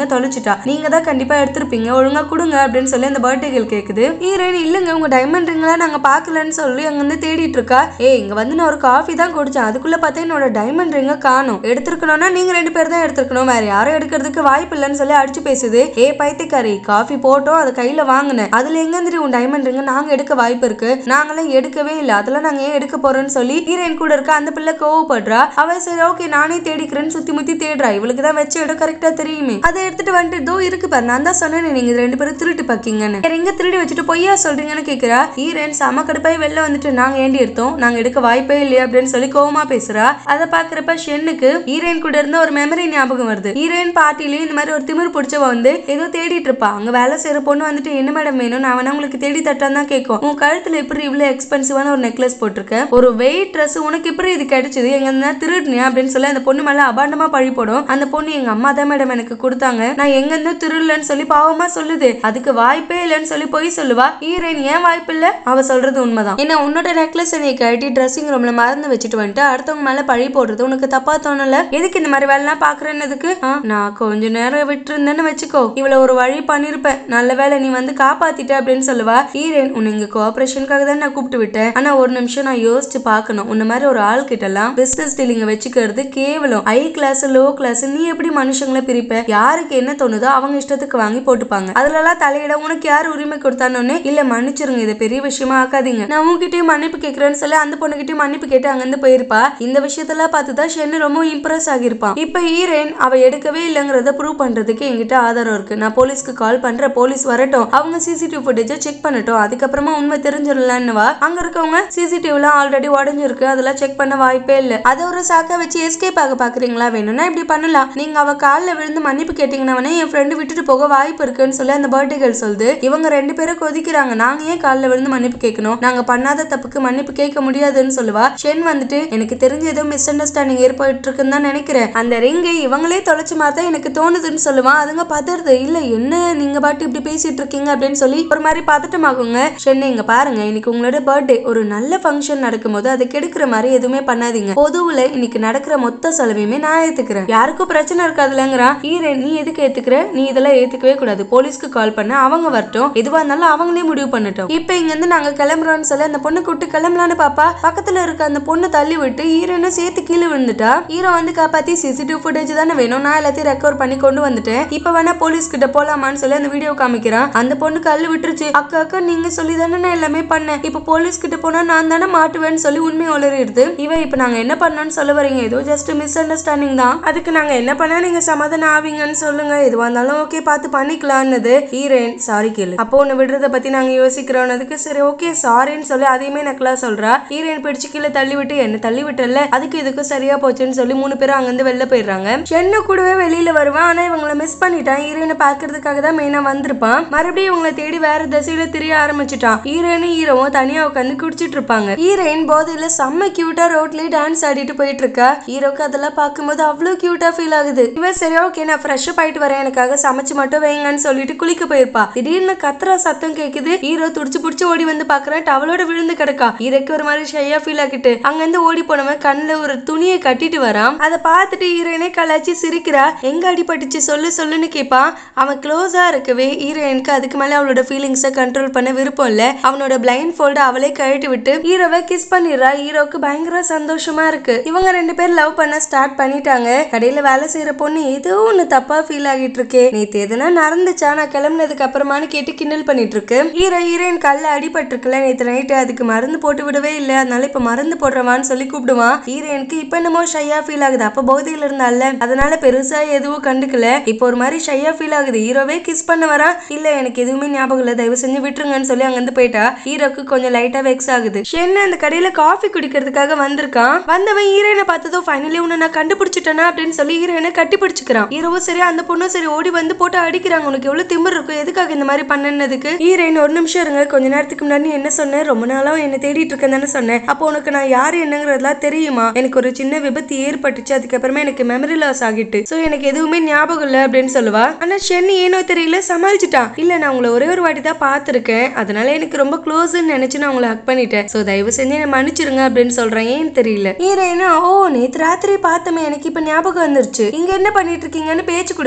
தொலைச்சிட்டா நீங்க தான் கண்டிப்பா எடுத்திருப்பீங்க ஒழுங்கா கொடுங்க அப்படின்னு சொல்லி அந்த பர்த்டே கேர்ள் கேக்குது ஹீரோயின் இல்லங்க உங்க டைமண்ட் ரிங்லாம் நாங்க பாக்கலன்னு சொல்லி அங்க வந்து தேடிட்டு இருக்கா ஏ இங்க வந்து நான் ஒரு காஃபி தான் குடிச்சேன் அதுக்குள்ள பார்த்தா என்னோட டைமண்ட் ரிங்க காணும் எடுத்திருக்கணும்னா நீங்க ரெண்டு பேர் தான் எடுத்திருக்கணும் வேற யாரும் எடுக்கிறதுக்கு வாய்ப்பு இல்லைன்னு சொல்லி அடிச்சு பேசுது ஏ பைத்தியக்காரி காஃபி போட்டோம் அதை கையில வாங்கினேன் அதுல எங்க இருந்து உன் டைமண்ட் ரிங்க நாங்க எடுக்க வாய்ப்பு இருக்கு நாங்களாம் எடுக்கவே இல்லை அதெல்லாம் நாங்க ஏன் எடுக்க போறோம்னு சொல்லி ஹீரோயின் கூட இருக்க அந்த பிள்ளை கோவப்படுறா அவ சரி ஓகே நானே தேடிக்கிறேன்னு சுத்தி முத்தி தேடுறா இவளுக்கு தான் வச்ச இடம் கரெக்டா தெரியுமே அதை எடுத்துட்டு வந்துட்டு தோ இருக்கு பாரு நான் தான் சொன்னேன் நீங்க இது ரெண்டு பேரும் திருட்டு பாக்கீங்கன்னு வேற எங்க திருடி வச்சுட்டு பொய்யா சொல்றீங்கன்னு கேக்குறா ஹீரோயின் செம கடுப்பாய் வெளில வந்துட்டு நாங்க ஏண்டி எடுத்தோம் நாங்க எடுக்க வாய்ப்பே இல்லையா அப்படின்னு சொல்லி கோவமா பேசுறா அதை பாக்குறப்ப ஷென்னுக்கு ஹீரோயின் கூட இருந்த ஒரு மெமரி ஞாபகம் வருது ஹீரோயின் பார்ட்டிலயும் இந்த மாதிரி ஒரு திமிர் பிடிச்சவ வந்து ஏதோ தேடிட்டு இருப்பா அங்க வேலை செய்யற பொண்ணு வந்துட்டு என்ன மேடம் வேணும் நான் வேணா உங்களுக்கு தேடி தட்டான் தான் கேட்கும் உன் கழுத்துல எப்படி இவ்வளவு எக்ஸ்பென்சிவான ஒரு நெக்லஸ் போட்டிருக்க ஒரு வெயிட் ட்ரெஸ் உனக்கு எப்படி இது கிடைச்சது எங்க இருந்தா திருடுனியா அப்படின்னு சொல்லி அந்த பொண்ணு மேல அபாண்டமா பழி போடும் அந்த பொண்ணு எங்க அம்மா தான் மேடம் எனக்கு கொடுத்தாங்க நான் எங்க இருந்து திருடலன்னு சொல்லி பாவமா சொல்லுது அதுக்கு வாய்ப்பே இல்லைன்னு சொல்லி போய் சொல்லுவா ஹீரோயின் ஏன் வாய்ப்பு இல்ல அவ சொல்றது உண்மைதான் என்ன உன்னோட நெக்லஸ் நீ கழட்டி ட்ரெஸ்ஸிங் ரூம்ல மறந்து வச்சுட்டு வந்துட்டு அடுத்தவங்க மேல பழி போடுறது உனக்கு தப்பா தோணல எதுக்கு இந்த மாதிரி வேலைலாம் பாக்குறேன்னதுக்கு ஆ, நான் கொஞ்ச நேரம் விட்டுருந்தேன்னு வச்சுக்கோ இவ்வளவு ஒரு வழி பண்ணிருப்பேன் நல்ல வேலை நீ வந்து காப்பாத்திட்ட அப்படின்னு சொல்லுவா ஹீரோயின் உன்னை இங்க கோஆபரேஷனுக்காக தான் நான் கூப்பிட்டு விட்டேன் ஆனா ஒரு நிமிஷம் நான் யோசிச்சு பார்க்கணும் உன்ன மாதிரி ஒரு ஆள் கிட்ட எல்லாம் பிசினஸ் டீலிங்க வச்சுக்கிறது கேவலம் ஹை கிளாஸ் லோ கிளாஸ் நீ எப்படி மனுஷங்களை பிரிப்ப யாருக்கு என்ன தோணுதோ அவங்க இஷ்டத்துக்கு வாங்கி போட்டுப்பாங்க அதுல எல்லாம் தலையிட உனக்கு யார் உரிமை கொடுத்தானோன்னு இல்ல மன்னிச்சிருங்க இதை பெரிய விஷயமா ஆக்காதீங்க நான் உங்ககிட்டயும் மன்னிப்பு கேட்கறேன்னு சொல்லி அந்த பொண்ணுகிட்டயும் மன்னிப்பு கேட்டு அங்கிருந்து போயிருப்பா இந்த விஷயத்தெல்லாம் பார்த்து தான் ஷென்னு ரொம்ப இம்ப்ரெஸ் ஆகியிருப்பான் இப்ப ஹீரோயின் அவ எடுக்கவே இல்லைங்கிறத ப்ரூவ் பண்றதுக்கு என்கிட்ட ஆதாரம் இருக்கு நான் போலீஸ்க்கு கால் பண்றேன் போலீஸ் வரட்டும் அவங்க சிசிடிவி ஃபுட்டேஜை செக் பண்ணட்டும் அதுக்கப்புறமா உண்மை தெரிஞ்சிடலான்னுவா அங்க இருக்கவங்க சிசிடிவிலாம் ஆல்ரெடி உடஞ்சிருக்கு அதெல்லாம் செக் பண்ண வாய்ப்பே இல்ல அதை ஒரு சாக்கா வச்சு எஸ்கேப் ஆக பாக்குறீங்களா வேணும்னா இப்படி பண்ணலாம் நீங்க அவ காலில் விழுந்து மன்னிப்பு கேட்டீங்கன்னா என் ஃப்ரெண்டு விட்டுட்டு போக வாய்ப்பு இருக்குன்னு சொல்லி அந்த பர்த்டே கேர்ள் சொல்லுது இவங்க ரெண்டு பேரும் கொதிக்கிறாங்க நாங்க ஏன் காலில் விழுந்து மன்னிப்பு கேட்கணும் நாங்க பண்ணாத தப்புக்கு மன்னிப்பு கேட்க முடியாதுன்னு சொல்லுவா ஷென் வந்துட்டு எனக்கு தெரிஞ்ச ஏதோ மிஸ் அண்டர்ஸ்டாண்டிங் ஏற்பட்டு இருக்குன்னு தான் நினைக்கிறேன் அந்த ரிங்கை இவங்களே தொலைச்ச மாதிரி தான் எனக்கு தோணுதுன்னு சொல்லுவான் அதுங்க பதறது இல்ல என்ன நீங்க பாட்டு இப்படி பேசிட்டு இருக்கீங்க அப்படின்னு சொல்லி ஒரு மாதிரி பதட்டமாகுங்க ஷென்னை இங்க பாருங்க இன்னைக்கு உங்களோட பர்த்டே ஒரு நல்ல ஃபங்க்ஷன் நடக்கும்போது அதை கெடுக்கிற மாதிரி எதுவுமே பண்ணாதீங்க பொதுவுல இன்னைக்கு நடக்கிற மொத்த செலவையுமே நான் ஏத்துக்கிறேன் யாருக்கும் பிரச்சனை இருக்காதுலங்கிறான் ஹீரன் நீ எதுக்கு ஏத்துக்கிற நீ இதெல்லாம் ஏத்துக்கவே கூடாது போலீஸ்க்கு கால் பண்ண அவங்க வரட்டும் எதுவா இருந்தாலும் அவங்களே முடிவு பண்ணட்டும் இப்ப இங்க இருந்து நாங்க கிளம்புறோம்னு சொல்லி அந்த பொண்ணு கூப்பிட்டு கிளம்பலான்னு பாப்பா பக்கத்துல இருக்க அந்த பொண்ணு தள்ளி விட்டு ஹீரோனை சேர்த்து கீழே விழுந்துட்டா ஹீரோ வந்து காப்பாத்தி சிசிடிவி ஃபுட்டேஜ் தானே வேணும் நான் எல்லாத்தையும் ரெக்கவர் பண்ணி கொண்டு வந்துட்டேன் இப்ப வேணா போலீஸ் கிட்ட போலாமான்னு சொல்லி அந்த வீடியோ காமிக்கிறான் அந்த பொண்ணு கல்லு விட்டுருச்சு அக்கா அக்கா நீங்க சொல்லி தானே நான் எல்லாமே பண்ணேன் இப்ப போலீஸ் கிட்ட போனா நான் தானே மாட்டுவேன்னு சொல்லி உண்மை உளறிடுது இவன் இப்ப நாங்க என்ன பண்ணோம்னு சொல்ல வரீங்க ஏதோ ஜஸ்ட் மிஸ் அண்டர்ஸ்டாண்டிங் தான் அதுக்கு நாங்க என்ன பண்ணா நீங்க சமாதானம் ஆவீங்கன்னு சொல்லுங்க எதுவா இருந்தாலும் ஓகே பார்த்து பண்ணிக்கலாம்னது ஹீரோயின் சாரி கேளு அப்போ உன்னை விடுறத பத்தி நாங்க யோசிக்கிறோம்னதுக்கு சரி ஓகே சாரின்னு சொல்லி அதையுமே நக்கலா சொல்றா ஹீரோயின் பிடிச்சு கீழே தள்ளி விட்டு என்ன தள்ளி விட்டல அதுக்கு இதுக்கும் சரியா போச்சுன்னு சொல்லி மூணு பேரும் அங்கிருந்து வெளில போயிடுறாங்க சென்னு கூடவே வெளியில வருவான் ஆனா இவங்கள மிஸ் பண்ணிட்டான் ஹீரோயினை பாக்குறதுக்காக தான் மெயினா வந்திருப்பான் மறுபடியும் இவங்கள தேடி வேற திசையில தெரிய ஆரம்பிச்சுட்டான் ஹீரோயினும் ஹீரோவும் தனியா உட்காந்து குடிச்சிட்டு இருப்பாங்க ஹீரோயின் போதையில செம்ம கியூட்டா ரோட்லயே டான்ஸ் ஆடிட்டு போயிட்டு இருக்கா ஹீரோக்கு அதெல்லாம் பார்க்கும்போது அவ்வளவு கியூட்டா ஃபீல் ஆகுது இவன் சரி ஓகே நான் ஃப்ரெஷ் ஆயிட்டு வரேன் எனக்காக சமைச்சு மட்டும் வைங்கன்னு சொல்லிட்டு குளிக்க போயிருப்பா திடீர்னு கத்துற சத்தம் கேக்குது ஹீரோ துடிச்சு புடிச்சு ஓடி வந்து பாக்குறேன் டவலோட விழுந்து கிடக்கா ஹீரோக்கு ஒரு மாதிரி ஷையா ஃபீல் ஆகிட்டு அங்கிருந்து ஓடி போனவன் கண்ணுல ஒரு துணியை கட்டிட்டு வரான் அதை பார்த்துட்டு ஹீரோயினே கலாச்சி சிரிக்கிறா எங்க அடிபட்டுச்சு சொல்லு சொல்லுன்னு கேட்பான் அவன் க்ளோஸா இருக்கவே ஹீரோயினுக்கு அதுக்கு மேல அவளோட ஃபீலிங்ஸை கண்ட்ரோல் பண்ண விருப்பம் இல்ல அவனோட பிளைண்ட் ஃபோல்ட அவளே கழட்டி விட்டு ஹீரோவை கிஸ் பண்ணிடுறா ஹீரோக்கு பயங்கர சந்தோஷமா இருக்கு இவங்க ரெண்டு பேர் லவ் பண்ண ஸ்டார்ட் பண்ணிட்டாங்க கடையில வேலை செய்யற பொண்ணு ஏதோ ஒண்ணு தப்பா ஃபீல் ஆகிட்டு இருக்கே நேத்து எதுனா நடந்துச்சா நான் கிளம்புனதுக்கு அப்புறமானு கேட்டு கிண்டல் பண்ணிட்டு இருக்கு ஹீரோ ஹீரோயின் கல்ல அடிபட்டிருக்குல நேத்து நைட்டு அதுக்கு மருந்து போட்டு விடவே இல்ல அதனால இப்ப மருந்து போடுறவான்னு சொல்லி கூப்பிடுவான் ஹீரோயினுக்கு இப்ப என்னமோ ஷையா ஃபீல் ஆகுது அப்ப போதையில இருந்தால அதனால பெருசா எதுவும் கண்டுக்கல இப்போ ஒரு மாதிரி ஷையா ஃபீல் ஆகுது ஹீரோவே கிஸ் பண்ண வரா இல்ல எனக்கு எதுவுமே ஞாபகம் இல்ல தயவு செஞ்சு விட்டுருங்கன்னு சொல்லி அங்கிருந்து போயிட்டா ஹீரோக்கு கொஞ்சம் லைட்டா வெக்ஸ் ஆகுது ஷென் அந்த கடையில காஃபி குடிக்கிறதுக்காக வந்திருக்கான் வந்தவன் ஹீரோயினை பார்த்ததும் ஃபைனலி உன்னை நான் கண்டுபிடிச்சிட்டேனா அப்படின்னு சொல்லி ஹீரோயினை கட்டி பிடிச்சிக்கிறான் ஹீரோவும் சரி அந்த பொண்ணும் சரி ஓடி வந்து போட்டு அடிக்கிறாங்க உனக்கு எவ்வளவு திமிர் இருக்கும் எதுக்காக இந்த மாதிரி பண்ணனதுக்கு ஹீரோயின் ஒரு நிமிஷம் இருங்க கொஞ்ச நேரத்துக்கு முன்னாடி நீ என்ன சொன்ன ரொம்ப நாளா என்ன தேடிட்டு இருக்கேன் தானே சொன்னேன் அப்போ உனக்கு நான் யாரு என்னங்கிறதுலாம் தெரியுமா எனக்கு ஒரு சின்ன விபத்து ஏற்பட்டுச்சு அதுக்கப்புறமா எனக்கு மெமரி லாஸ் ஆகிட்டு சோ எனக்கு எதுவுமே ஞாபகம் இல்லை அப்படின்னு சொல்லுவா ஆனா ஷென் ஏனோ தெரியல சமாளிச்சுட்டான் இல்ல நான் உங்களை ஒரே ஒரு வாட்டி தான் பார்த்திருக்கேன் அதனால எனக்கு ரொம்ப க்ளோஸ்ன்னு நினைச்சு நான் உங்களை ஹக் பண்ணிட்டேன் சோ தயவு செஞ்சு என்ன மன்னிச்சிருங்க அப்படின்னு சொல்றேன் ஏன்னு தெரியல ஹீரோயினா ஓ நேத்து ராத்திரி பார்த்தமே எனக்கு இப்ப ஞாபகம் வந்துருச்சு இங்க என்ன பண்ணிட்டு இருக்கீங்கன்னு பேச்சு கொடுப்பா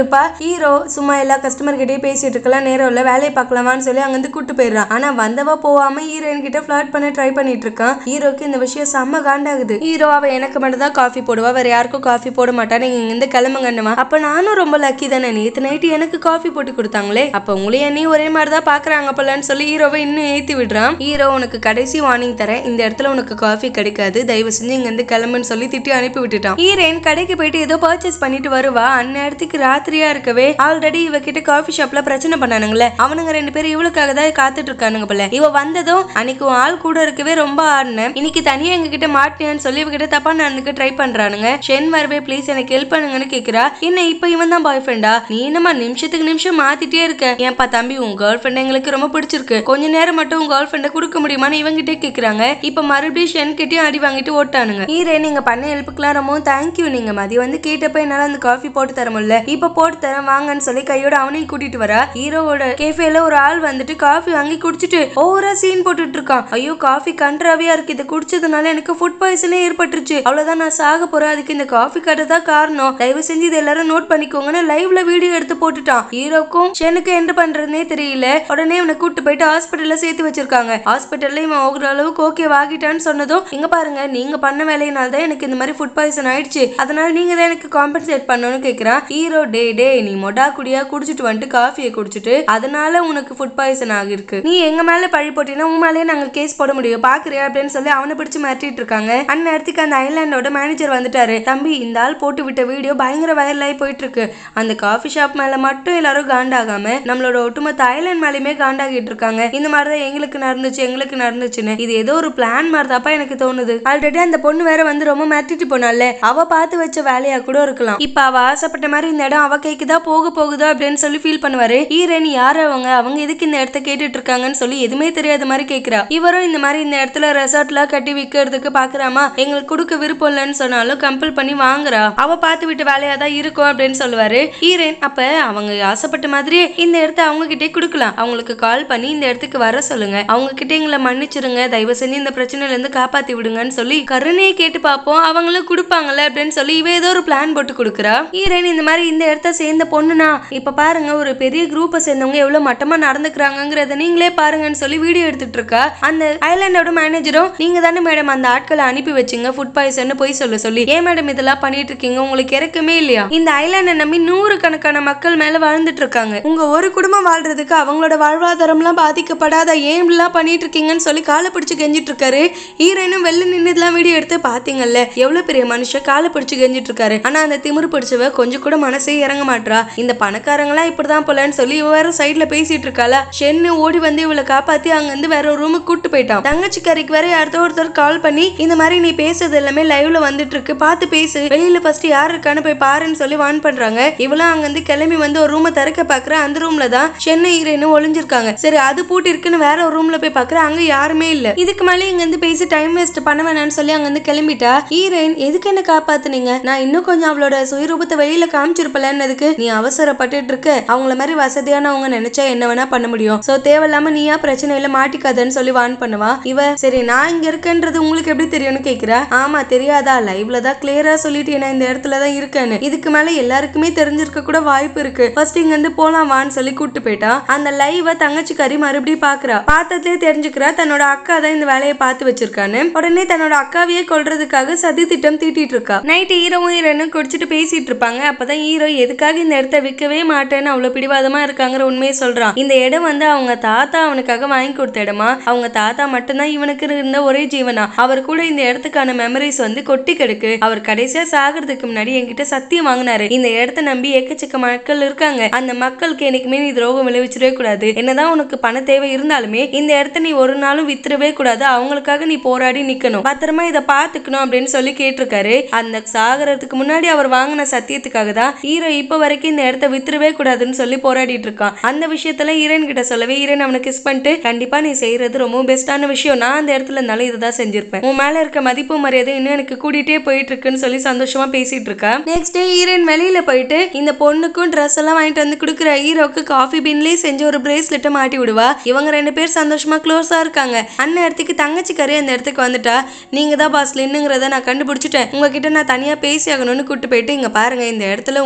கடுப்பா ஹீரோ சும்மா எல்லா கஸ்டமர் கிட்டயும் பேசிட்டு இருக்கலாம் நேரம் இல்ல வேலையை பார்க்கலாமான்னு சொல்லி அங்கிருந்து கூட்டு போயிடுறான் ஆனா வந்தவ போகாம ஹீரோயின் கிட்ட ஃபிளர்ட் பண்ண ட்ரை பண்ணிட்டு இருக்கான் ஹீரோக்கு இந்த விஷயம் செம்ம காண்டாகுது ஹீரோ அவ எனக்கு மட்டும் தான் காஃபி போடுவா வேற யாருக்கும் காஃபி போட மாட்டா நீங்க இங்கிருந்து கிளம்புங்கன்னுவா அப்ப நானும் ரொம்ப லக்கி தானே நேத்து நைட்டு எனக்கு காஃபி போட்டு கொடுத்தாங்களே அப்ப உங்களையும் நீ ஒரே மாதிரி தான் பாக்குறாங்க போலன்னு சொல்லி ஹீரோவை இன்னும் ஏத்தி விடுறான் ஹீரோ உனக்கு கடைசி வார்னிங் தரேன் இந்த இடத்துல உனக்கு காஃபி கிடைக்காது தயவு செஞ்சு இங்க இருந்து கிளம்புன்னு சொல்லி திட்டி அனுப்பி விட்டுட்டான் ஹீரோயின் கடைக்கு போயிட்டு ஏதோ பர்ச்சேஸ் பண்ணிட்டு வருவா அந்நேரத்துக்கு ராத்திரியா இருக்கவே ஆல்ரெடி இவகிட்ட காஃபி ஷாப்ல பிரச்சனை பண்ணானுங்களே அவனுங்க ரெண்டு பேரும் இவளுக்காக தான் காத்துட்டு இருக்கானுங்க போல இவ வந்ததும் அன்னைக்கு உன் ஆள் கூட இருக்கவே ரொம்ப ஆடினேன் இன்னைக்கு தனியா எங்க கிட்ட மாட்டியான்னு சொல்லி இவகிட்ட தப்பா நடந்துக்க ட்ரை பண்றானுங்க ஷென் வரவே ப்ளீஸ் எனக்கு ஹெல்ப் பண்ணுங்கன்னு கேக்குறா என்ன இப்ப இவன் தான் பாய் ஃப்ரெண்டா நீ என்னமா நிமிஷத்துக்கு நிமிஷம் மாத்திட்டே இருக்க ஏன்பா தம்பி உன் கேர்ள் ஃப்ரெண்ட் எங்களுக்கு ரொம்ப பிடிச்சிருக்கு கொஞ்ச நேரம் மட்டும் உன் கேர்ள் ஃப்ரெண்டை கொடுக்க முடியுமான்னு இவங்கிட்டே கேக்குறாங்க இப்ப மறுபடியும் ஷென் கிட்டயும் அடி வாங்கிட்டு ஓட்டானுங்க ஈரே நீங்க பண்ண ஹெல்ப்புக்கெல்லாம் ரொம்ப தேங்க்யூ நீங்க மதி வந்து கேட்டப்ப என்னால அந்த காஃபி போட்டு தர முடியல இப்ப போட்டு தரேன் வாங்கன்னு சொல்லி கையோட அவனையும் கூட்டிட்டு வரா ஹீரோவோட கேஃபேல ஒரு ஆள் வந்துட்டு காஃபி வாங்கி குடிச்சிட்டு ஓவரா சீன் போட்டுட்டு இருக்கான் ஐயோ காஃபி கன்றாவியா இருக்கு இதை குடிச்சதுனால எனக்கு ஃபுட் பாய்சனே ஏற்பட்டுருச்சு அவ்வளவுதான் நான் சாக போறேன் அதுக்கு இந்த காஃபி கடை தான் காரணம் தயவு செஞ்சு இதை எல்லாரும் நோட் பண்ணிக்கோங்கன்னு லைவ்ல வீடியோ எடுத்து போட்டுட்டான் ஹீரோக்கும் ஷெனுக்கு என்ன பண்றதுனே தெரியல உடனே இவனை கூட்டு போயிட்டு ஹாஸ்பிட்டல்ல சேர்த்து வச்சிருக்காங்க ஹாஸ்பிட்டல்ல இவன் ஓரளவுக்கு ஓகே வாங்கிட்டான்னு சொன்னதும் இங்க பாருங்க நீங்க பண்ண வேலையினால தான் எனக்கு இந்த மாதிரி ஃபுட் பாய்சன் ஆயிடுச்சு அதனால நீங்க தான் எனக்கு காம்பன்சேட் பண்ணணும்னு கேக்குறான் ஹீரோ டே டே நீ மொடா குடியா குடிச்சிட்டு வந்துட்டு காஃபியை குடிச்சிட்டு அதனால உனக்கு ஃபுட் பாய்சன் ஆகிருக்கு நீ எங்க மேல பழி போட்டீங்கன்னா உன் மேலேயே நாங்க கேஸ் போட முடியும் பாக்குறியா அப்படின்னு சொல்லி அவனை பிடிச்சு மிரட்டிட்டு இருக்காங்க அந்நேரத்துக்கு அந்த ஐலாண்டோட மேனேஜர் வந்துட்டாரு தம்பி இந்த ஆள் போட்டு விட்ட வீடியோ பயங்கர வைரல் ஆகி போயிட்டு இருக்கு அந்த காஃபி ஷாப் மேல மட்டும் எல்லாரும் காண்டாகாம நம்மளோட ஒட்டுமொத்த ஐலாண்ட் மேலயுமே காண்டாகிட்டு இருக்காங்க இந்த மாதிரிதான் எங்களுக்கு நடந்துச்சு எங்களுக்கு நடந்துச்சுன்னு இது ஏதோ ஒரு பிளான் மாதிரி தாப்பா எனக்கு தோணுது ஆல்ரெடி அந்த பொண்ணு வேற வந்து ரொம்ப மிரட்டிட்டு போனால அவ பார்த்து வச்ச வேலையா கூட இருக்கலாம் இப்ப அவ ஆசைப்பட்ட மாதிரி இந்த இடம் அவ கைக்கு தான் போக போகுதோ அப்படின்னு சொல்லி ஃபீல் பண்ணுவாரு ஈரன் யார் அவங்க அவங்க எதுக்கு இந்த இடத்த கேட்டுட்டு இருக்காங்கன்னு சொல்லி எதுவுமே தெரியாத மாதிரி கேக்குறா இவரும் இந்த மாதிரி இந்த இடத்துல ரெசார்ட்லாம் கட்டி விற்கிறதுக்கு பாக்குறாமா எங்களுக்கு கொடுக்க விருப்பம் இல்லைன்னு சொன்னாலும் கம்பல் பண்ணி வாங்குறா அவ பார்த்து விட்டு வேலையா தான் இருக்கும் அப்படின்னு சொல்லுவாரு ஈரன் அப்ப அவங்க ஆசைப்பட்ட மாதிரியே இந்த இடத்த அவங்க கிட்டே கொடுக்கலாம் அவங்களுக்கு கால் பண்ணி இந்த இடத்துக்கு வர சொல்லுங்க அவங்க கிட்ட எங்களை மன்னிச்சிருங்க தயவு செஞ்சு இந்த பிரச்சனையில இருந்து காப்பாத்தி விடுங்கன்னு சொல்லி கருணையை கேட்டு பார்ப்போம் அவங்களும் கொடுப்பாங்கல்ல அப்படின்னு சொல்லி இவ ஏதோ ஒரு பிளான் போட்டு கொடுக்குறா ஈரன் இந்த மாதிரி இந்த இடத்த சேர்ந்த பொண்ணுனா இப்ப பாருங்க ஒரு பெரிய குரூப்பை சேர்ந்தவங்க எவ்வளவு மட்டமா நடந்துக்கிறாங்கிறத நீங்களே பாருங்கன்னு சொல்லி வீடியோ எடுத்துட்டு இருக்கா அந்த ஐலாண்டோட மேனேஜரும் நீங்க தானே மேடம் அந்த ஆட்களை அனுப்பி வச்சீங்க ஃபுட் பாய்சன் போய் சொல்ல சொல்லி ஏன் மேடம் இதெல்லாம் பண்ணிட்டு இருக்கீங்க உங்களுக்கு இறக்கமே இல்லையா இந்த ஐலாண்டை நம்பி நூறு கணக்கான மக்கள் மேல வாழ்ந்துட்டு இருக்காங்க உங்க ஒரு குடும்பம் வாழ்றதுக்கு அவங்களோட வாழ்வாதாரம்லாம் பாதிக்கப்படாத ஏன் இப்படிலாம் பண்ணிட்டு இருக்கீங்கன்னு சொல்லி காலை பிடிச்சு கெஞ்சிட்டு இருக்காரு ஹீரோயினும் வெளில நின்று இதெல்லாம் வீடியோ எடுத்து பாத்தீங்கல்ல எவ்வளவு பெரிய மனுஷன் காலை பிடிச்சு கெஞ்சிட்டு இருக்காரு ஆனா அந்த திமிரு பிடிச்சவ கொஞ்சம் கூட மனசே இறங்க மாட்றா இந்த பணக்காரங்களாம் இப்படிதான் போலன்னு சொல்லி இவ வேற சைட்ல பேசிட்டு இருக்காளா ஷென்னு ஓடி வந்து இவளை காப்பாத்தி அங்க இருந்து வேற ஒரு ரூமுக்கு கூட்டு போயிட்டான் தங்கச்சி கறிக்கு வேற யார்த்தோ ஒருத்தர் கால் பண்ணி இந்த மாதிரி நீ பேசுறது எல்லாமே லைவ்ல வந்துட்டு இருக்கு பார்த்து பேசு வெளியில ஃபர்ஸ்ட் யார் இருக்கான்னு போய் பாருன்னு சொல்லி வான் பண்றாங்க இவளும் அங்க இருந்து கிளம்பி வந்து ஒரு ரூமை திறக்க பாக்குற அந்த ரூம்ல தான் சென்னை ஹீரோயின் ஒளிஞ்சிருக்காங்க சரி அது பூட்டி இருக்குன்னு வேற ஒரு ரூம்ல போய் பாக்குற அங்க யாருமே இல்ல இதுக்கு மேலே இங்க இருந்து பேசி டைம் வேஸ்ட் பண்ண வேணாம்னு சொல்லி அங்க இருந்து கிளம்பிட்டா ஹீரோயின் எதுக்கு என்ன காப்பாத்துனீங்க நான் இன்னும் கொஞ்சம் அவளோட சுயரூபத்தை வெளியில காமிச்சிருப்பலன்னதுக்கு நீ அவசரப்பட்டுட்டு இருக்க அவங்கள மாதிரி வசதியானவங்க நினைச்சா என்ன வேணா பண்ண முடியும் சோ தேவையில்லாம நீயா பிரச்சனையில மாட்டிக்காதன்னு சொல்லி வான் பண்ணுவா இவ சரி நான் இங்க இருக்கேன்றது உங்களுக்கு எப்படி தெரியும்னு கேக்குறா ஆமா தெரியாதா லைவ்ல தான் கிளியரா சொல்லிட்டு நான் இந்த இடத்துல தான் இருக்கேன்னு இதுக்கு மேல எல்லாருக்குமே தெரிஞ்சிருக்க கூட வாய்ப்பு இருக்கு ஃபர்ஸ்ட் இங்க இருந்து போலாம் வான்னு சொல்லி கூட்டு போயிட்டா அந்த லைவ தங்கச்சி கறி மறுபடியும் பாக்குறா பார்த்ததுலயே தெரிஞ்சுக்கிறா தன்னோட அக்கா தான் இந்த வேலையை பார்த்து வச்சிருக்கான்னு உடனே தன்னோட அக்காவையே கொல்றதுக்காக சதி திட்டம் தீட்டிட்டு இருக்கா நைட் ஹீரோவும் ஹீரோனும் குடிச்சிட்டு பேசிட்டு இருப்பாங்க அப்பதான் ஹீரோ எதுக்காக இந்த இடத்த விற்கவே மாட்டேன்னு அவ்வளவு பிடிவாதமா இருக்காங்கிற உண்மையை சொல்றான் இந்த இடம் வந்து அவங்க தாத்தா அவனுக்காக வாங்கி கொடுத்த இடமா அவங்க தாத்தா மட்டும்தான் இவனுக்கு இருந்த ஒரே ஜீவனா அவர் கூட இந்த இடத்துக்கான மெமரிஸ் வந்து கொட்டி கிடக்கு அவர் கடைசியா சாகிறதுக்கு முன்னாடி என்கிட்ட சத்தியம் வாங்கினாரு இந்த இடத்த நம்பி எக்கச்சக்க மக்கள் இருக்காங்க அந்த மக்களுக்கு என்னைக்குமே நீ துரோகம் விளைவிச்சிடவே கூடாது என்னதான் உனக்கு பண தேவை இருந்தாலுமே இந்த இடத்த நீ ஒரு நாளும் வித்துறவே கூடாது அவங்களுக்காக நீ போராடி நிக்கணும் பத்திரமா இதை பாத்துக்கணும் அப்படின்னு சொல்லி கேட்டிருக்காரு அந்த சாகரத்துக்கு முன்னாடி அவர் வாங்கின சத்தியத்துக்காக தான் ஹீரோ இப்ப வரைக்கும் இந்த இடத்த வித்துறவே கூடாதுன்னு சொல்லி போராடிட்டு இருக்கான் அந்த விஷயத்துல ஹீரோயின் கிட்ட சொல்லவே ஹீரோயின் அவனை கிஸ் பண்ணிட்டு கண்டிப்பா நீ செய்யறது ரொம்ப பெஸ்டான விஷயம் நான் அந்த இடத்துல இருந்தாலும் இதுதான் செஞ்சிருப்பேன் உன் மேல இருக்க மதிப்பு மரியாதை இன்னும் எனக்கு கூட்டிட்டே போயிட்டு இருக்குன்னு சொல்லி சந்தோஷமா பேசிட்டு இருக்கா நெக்ஸ்ட் டே ஹீரோயின் வெளியில போயிட்டு இந்த பொண்ணுக்கும் ட்ரெஸ் எல்லாம் வாங்கிட்டு வந்து கொடுக்குற ஹீரோக்கு காஃபி பீன்லயே செஞ்சு ஒரு பிரேஸ்லெட்டை மாட்டி விடுவா இவங்க ரெண்டு பேர் சந்தோஷமா க்ளோஸா இருக்காங்க அண்ணன் இடத்துக்கு தங்கச்சி கறி அந்த இடத்துக்கு வந்துட்டா நீங்க தான் பாஸ் லின்னுங்கிறத நான் கண்டுபிடிச்சிட்டேன் உங்ககிட்ட நான் தனியா பேசி ஆகணும்னு கூட்டு போயிட்டு இங்க பாருங்க இந்த இடத்துல உங்களது மட்டும்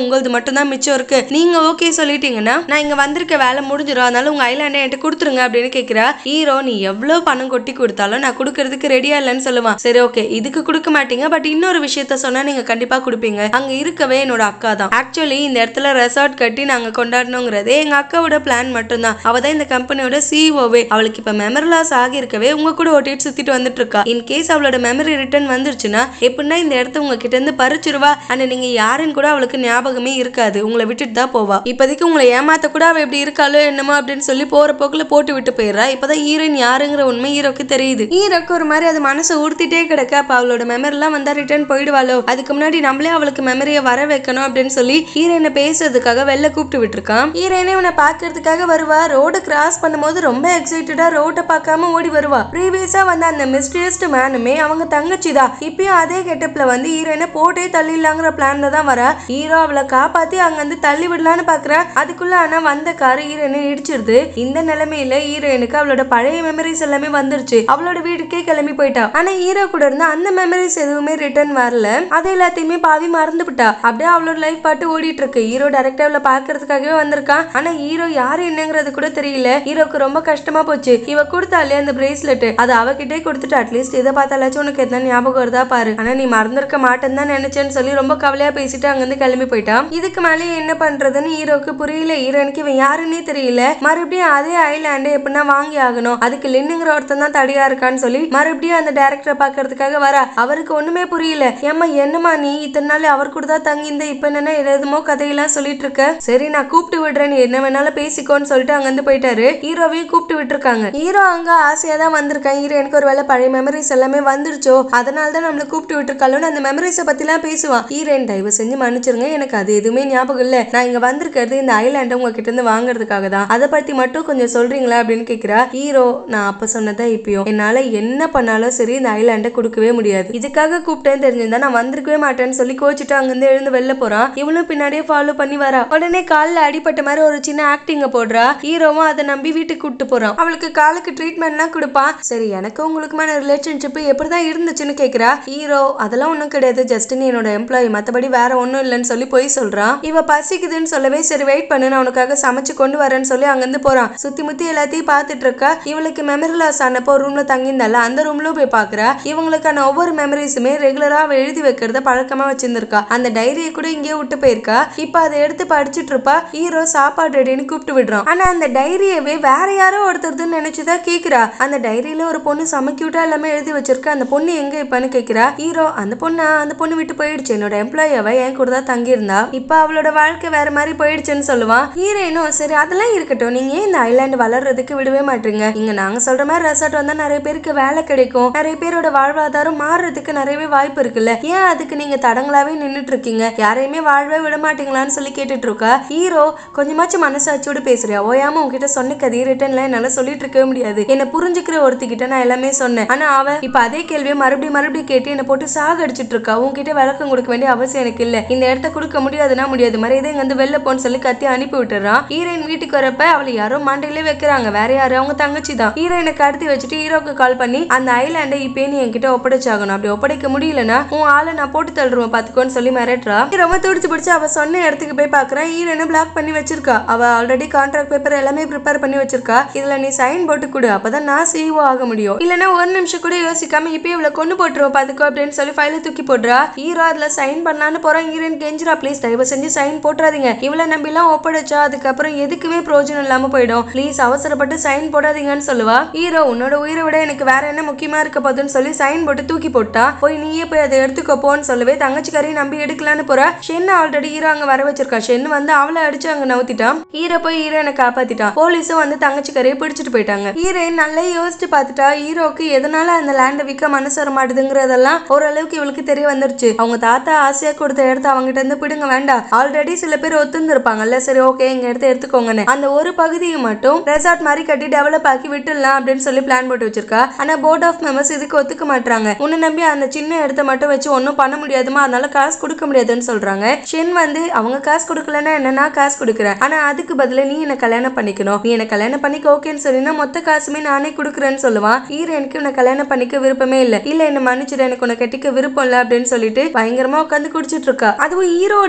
மட்டும் தான் மிச்சம் இருக்கு நீங்க ஓகே சொல்லிட்டீங்கன்னா நான் இங்க வந்திருக்க வேலை முடிஞ்சிடும் அதனால உங்க ஐலாண்டை என்கிட்ட கொடுத்துருங்க அப்படின்னு கேக்குறா ஹீரோ நீ எவ்வளவு பணம் கொட்டி கொடுத்தாலும் நான் கொடுக்கறதுக்கு ரெடியா இல்லைன்னு சொல்லுவான் சரி ஓகே இதுக்கு கொடுக்க மாட்டீங்க பட் இன்னொரு விஷயத்த சொன்னா நீங்க கண்டிப்பா கொடுப்பீங்க அங்க இருக்கவே என்னோட அக்கா தான் ஆக்சுவலி இந்த இடத்துல ரெசார்ட் கட்டி நாங்க கொண்டாடணுங்கிறதே எங்க அக்காவோட பிளான் மட்டும்தான் அவ தான் இந்த கம்பெனியோட சிஓவே அவளுக்கு இப்ப மெமரி லாஸ் ஆகி இருக்கவே உங்க கூட ஓட்டிட்டு சுத்திட்டு வந்துட்டு இருக்கா இன் கேஸ் அவளோட மெமரி ரிட்டர்ன் வந்துருச்சுன்னா எப்படின்னா இந்த இடத்த உங்ககிட்ட இருந்து பறிச்சிருவா அண்ட் நீங்க யாருன்னு கூட அவளுக்கு ஞாபகமே இருக்காது உங்களை விட்டுட்டு தான் போவா இப்போதைக்கு உங்களை ஏமாத்த கூட அவ எப்படி இருக்காளோ என்னமோ அப்படின்னு சொல்லி போற போக்குல போட்டு விட்டு போயிடுறா இப்பதான் ஹீரோயின் யாருங்கிற உண்மை ஹீரோக்கு தெரியுது ஹீரோக்கு ஒரு மாதிரி அது மனசை உறுத்திட்டே கிடக்க அப்ப அவளோட மெமரி எல்லாம் வந்தா ரிட்டர்ன் போயிடுவாளோ அதுக்கு முன்னாடி நம்மளே அவளுக்கு மெமரியை வர வைக்கணும் அப்படின்னு சொல்லி ஹீரோயினை பேசுறதுக்காக வெளில கூப்பிட்டு விட்டுருக்கான் ஹீரோயினே இவனை பாக்குறதுக்காக வருவா ரோடு கிராஸ் பண்ணும்போது ரொம்ப எக்ஸைட்டடா ரோட்டை பார்க்காம ஓடி வருவா ப்ரீவியஸா வந்த அந்த மிஸ்டியஸ்ட் மேனுமே அவங்க தங்கச்சி தான் இப்பயும் அதே கெட்டப்ல வந்து ஹீரோயினை போட்டே தள்ளிடலாங்கிற பிளான்ல தான் வரா ஹீரோ அவளை காப்பாத்தி அங்க வந்து தள்ளி விடலான்னு பாக்குறா அதுக்குள்ள ஆனா வந்த கார் ஹீரோயினை இடிச்சிருது இந்த நிலைமையில ஹீரோயினுக்கு அவளோட பழைய மெமரிஸ் எல்லாமே வந்துருச்சு அவளோட வீட்டுக்கே கிளம்பி போயிட்டா ஆனா ஹீரோ கூட இருந்த அந்த மெமரிஸ் எதுவுமே ரிட்டர்ன் வரல அது எல்லாத்தையுமே பாவி மறந்து விட்டா அப்படியே அவளோட லைஃப் பாட்டு ஓடிட்டு இருக்கு ஹீரோ டேரக்டா அவளை பாக்குறதுக்காகவே வந்திருக்கான் ஆனா ஹீரோ யாரு என்னங்கிறது கூட தெரியல ஹீரோக்கு ரொம்ப கஷ்டமா போச்சு இவ கொடுத்தாலே அந்த பிரேஸ்லெட் அது அவகிட்டே கொடுத்துட்டு அட்லீஸ்ட் இதை பார்த்தாலாச்சும் உனக்கு எத்தனை ஞாபகம் வருதா பாரு ஆனா நீ மறந்திருக்க மாட்டேன்னு தான் நினைச்சேன்னு சொல்லி ரொம்ப கவலையா பேசிட்டு அங்கிருந்து கிளம்பி போயிட்டான் இதுக்கு மேலே என்ன பண்றதுன்னு ஹீரோக்கு புரியல ஹீரோனுக்கு இவன் யாருன்னே தெரியல மறுபடியும் அதே ஐலாண்டு எப்படின்னா வாங்கி ஆகணும் அதுக்கு லின்னுங்கிற ஒருத்தன் தான் தடியா இருக்கான்னு சொல்லி மறுபடியும் அந்த டேரக்டரை பாக்குறதுக்காக வரா அவருக்கு ஒண்ணுமே புரியல ஏம்மா என்னம்மா நீ இத்தனை நாள் அவர் கூட தான் தங்கியிருந்த இப்ப என்னன்னா எதுமோ கதையெல்லாம் சொல்லிட்டு இருக்க சரி நான் கூப்பிட்டு விடுறேன் நீ என்ன வேணாலும் பேசிக்கோன்னு சொல்லிட்டு அங்கிருந்து போயிட்டாரு ஹீரோவையும் கூப்பிட்டு விட்டுருக்காங்க ஹீரோ அங்க ஆசையா தான் வந்திருக்கான் ஹீரோ எனக்கு ஒரு வேலை பழைய மெமரிஸ் எல்லாமே வந்துருச்சோ அதனால தான் நம்மள கூப்பிட்டு விட்டுருக்காளோன்னு அந்த மெமரிஸை பத்திலாம் பேசுவான் ஹீரோயின் தயவு செஞ்சு மன்னிச்சிருங்க எனக்கு அது எதுவுமே ஞாபகம் இல்ல நான் இங்க வந்திருக்கிறது இந்த ஐலாண்டை உங்ககிட்ட இருந்து வாங்குறதுக்காக தான் அதை பத்தி மட்டும் கொஞ்சம் சொல்றீங்களா அப்படின்னு கேக்குறா ஹீரோ நான் அப்ப சொன்னதா இப்பயும் என்னால என்ன பண்ணாலும் சரி இந்த ஐலாண்டை கொடுக்கவே முடியாது இதுக்காக கூப்பிட்டேன்னு தெரிஞ்சிருந்தா நான் வந்திருக்கவே மாட்டேன்னு சொல்லி கோச்சிட்டு அங்கிருந்து எழுந்து வெளில போறான் இவனும் பின்னாடியே ஃபாலோ பண்ணி வரா உடனே கால்ல அடிபட்ட மாதிரி ஒரு சின்ன ஆக்டிங்க போடுறா ஹீரோவும் அதை நம்பி வீட்டுக்கு கூப்பிட்டு போறான் அவளுக்கு காலுக்கு ட்ரீட்மெண்ட்லாம் கொடுப்பான் சரி எனக்கு உங்களுக்குமான ரிலேஷன்ஷிப் எப்படிதான் இருந்துச்சுன்னு கேக்குறா ஹீரோ அதெல்லாம் ஒண்ணும் கிடையாது ஜஸ்ட் நீ என்னோட எம்ப்ளாயி மத்தபடி வேற ஒண்ணும் இல்லைன்னு சொல்லி போய் சொல்றான் இவ பசிக்குதுன்னு சொல்லவே சரி வெயிட் பண்ணு நான் உனக்காக சமைச்சு கொண்டு வரேன்னு சொல்லி அங்கிருந்து போறான் சுத்தி முத்தி எல்லாத்தையும் பார்த்துட்டு இருக்கா இவளுக்கு மெமரி லாஸ் ஆனப்போ ரூம்ல தங்கியிருந்தால அந்த ரூம்ல போய் பாக்குறா இவங்களுக்கான ஒவ்வொரு மெமரிஸுமே ரெகுலரா அவ எழுதி வைக்கிறத பழக்கமா வச்சிருந்திருக்கா அந்த டைரியை கூட இங்கேயே விட்டு போயிருக்கா இப்ப அதை எடுத்து படிச்சிட்டு இருப்பா ஹீரோ சாப்பாடு ரெடின்னு கூப்பிட்டு விடுறான் ஆனா அந்த டைரியவே வேற யாரோ ஒருத்தருதுன்னு நினைச்சுதான் கேக்குறா அந்த டைரியில ஒரு பொண்ணு செம கியூட்டா எல்லாமே எழுதி வச்சிருக்க அந்த பொண்ணு எங்க இப்பன்னு கேக்குறா ஹீரோ அந்த பொண்ணா அந்த பொண்ணு விட்டு போயிடுச்சு என்னோட எம்ப்ளாயி அவ என் கூட தான் தங்கியிருந்தா இப்ப அவளோட வாழ்க்கை வேற மாதிரி போயிடுச்சுன்னு சொல்லுவான் ஹீரோயினும் சரி அதெல்லாம் இருக்கட்டும் நீங்க ஏன் இந்த ஐலாண்டு வளர்றதுக்கு விடவே மாட்டீங்க இங்க நாங்க சொல்ற மாதிரி ரெசார்ட் வந்தா நிறைய பேருக்கு வேலை கிடைக்கும் நிறைய பேரோட வாழ்வாதாரம் மாறுறதுக்கு நிறையவே வாய்ப்பு இருக்குல்ல ஏன் அதுக்கு நீங்க தடங்களாவே நின்னுட்டு இருக்கீங்க யாரையுமே வாழ்வே விட மாட்டீங்களான்னு சொல்லி கேட்டுட்டு இருக்கா ஹீரோ கொஞ்சமாச்சும் மனசாட்சியோட பேசுறியா ஓயாம உன்கிட்ட சொன்ன கதையை ரிட்டர்ன்ல என்னால சொல்லிட்டு இருக்கவே முடியாது என்ன புரிஞ்சுக்கிற ஒருத்திக்கிட்ட நான் எல்லாமே சொன்னேன் ஆனா அவ இப்ப அதே கேள்வியை மறுபடியும் மறுபடியும் கேட்டு என்ன போட்டு சாக அடிச்சிட்டு இருக்கா உன்கிட்ட விளக்கம் கொடுக்க வேண்டிய அவசியம் எனக்கு இல்ல இந்த இடத்த கொடுக்க முடியாதுன்னா முடியாது மாதிரி இதை இங்க வந்து வெளில போன்னு சொல்லி கத்தி அனுப்பி விட்டுறான் ஹீரோயின் வீட்டுக்கு வரப்ப அவளை யாரோ மண்டையிலே வைக்கிறாங்க வேற யாரு அவங்க தங்கச்சி தான் ஹீரோயினை கடத்தி வச்சுட்டு ஹீரோக்கு கால் பண்ணி அந்த ஐலாண்டை இப்பயே நீ என்கிட்ட ஒப்படைச்சாகணும் அப்படி ஒப்படைக்க முடியலன்னா உன் ஆளை நான் போட்டு தள்ளுருவேன் பாத்துக்கோன்னு சொல்லி மிரட்டுறா ரொம்ப துடிச்சு பிடிச்சு அவ சொன்ன இடத்துக்கு போய் பாக்குறேன் ஹீரோயினை பிளாக் பண்ணி வச்சிருக்கா அவ ஆல்ரெடி கான்ட்ராக்ட் பேப்பர் எல்லாமே ப்ரிப்பேர் பண்ணி வச்சிருக்கா இதுல நீ சைன் போட்டு கொடு அப்பதான் நான் சிஓ ஆக முடியும் இல்லனா ஒரு நிமிஷம் கூட யோசிக்காம இப்பயே இவளை கொண்டு போட்டுருவோம் பாத்துக்கோ அப்படின்னு சொல்லி ஃபைல தூக்கி போடுறா ஹீரோ அதுல சைன் பண்ணலான்னு போறான் ஹீரோயின் கெஞ்சிரா ப்ளீஸ் தயவு செஞ்சு சைன் போட்டுறாதீங்க இவளை நம்பிலாம் ஒப்படைச்சா அதுக்கப்புறம் எதுக்குமே பிரயோஜனம் இல்லாம போயிடும் ப்ளீஸ் அவசரப்பட்டு சைன் போடாதீங்கன்னு சொல்லுவா ஹீரோ உன்னோட உயிரை விட எனக்கு வேற என்ன முக்கியமா இருக்க போகுதுன்னு சொல்லி சைன் போட்டு தூக்கி போட்டா போய் நீயே போய் அதை எடுத்துக்கோ போன்னு சொல்லவே தங்கச்சிக்காரையும் நம்பி எடுக்கலான்னு போறா ஷென் ஆல்ரெடி ஹீரோ அங்க வர வச்சிருக்கா ஷென் வந்து அவளை அடிச்சு அங்க நவுத்திட்டான் ஹீரோ போய் ஹீரோனை காப்பாத்திட்டான் போலீஸும் வந்து தங்கச்சிக்காரையை பிடிச்சிட்டு போயிட்டாங்க ஹீரோயின் நல்லா யோசிச்சு பார்த்துட்டா ஹீரோக்கு எதனால அந்த லேண்டை விற்க மனசு வர மாட்டுதுங்கிறதெல்லாம் ஓரளவுக்கு இவளுக்கு தெரிய வந்துருச்சு அவங்க தாத்தா ஆசையா கொடுத்த இடத்த அவங்ககிட்ட இருந்து பிடுங்க வேண்டாம் ஆல்ரெடி சில பேர் ஒத்துந்திருப்பாங்கல்ல சரி ஓகே எங்க இடத்த எடுத்துக்கோங்கன்னு அந்த ஒரு பகுதியை மட்டும் ரெசார்ட் மாதிரி கட்டி டெவலப் ஆக்கி விட்டுடலாம் அப்படின்னு சொல்லி பிளான் போட்டு வச்சிருக்கா ஆனா போர்ட் ஆஃப் மெம்பர்ஸ் இதுக்கு ஒத்துக்க மாட்டாங்க உன்னை நம்பி அந்த சின்ன இடத்த மட்டும் வச்சு ஒன்றும் பண்ண முடியாதுமா அதனால காசு கொடுக்க முடியாதுன்னு சொல்றாங்க ஷென் வந்து அவங்க காசு கொடுக்கலன்னா என்ன நான் காசு கொடுக்குறேன் ஆனா அதுக்கு பதிலா நீ என்ன கல்யாணம் பண்ணிக்கணும் நீ என்ன கல்யாணம் பண்ணிக்க ஓகேன்னு சொல்லினா மொத்த காசுமே நானே கொடுக்குறேன்னு சொல்லுவான் ஹீரோ எனக்கு உன்னை கல்யாணம் பண்ணிக்க விருப்பமே இல்ல இல்ல என்ன மன்னிச்சிடு எனக்கு உன்னை கட்டிக்க விருப்பம் இல்ல அப்படின்னு சொல்லிட்டு பயங்கரமா உட்காந்து குடிச்சிட்டு இருக்கா அதுவும் ஹீரோட வீட்டுக்கு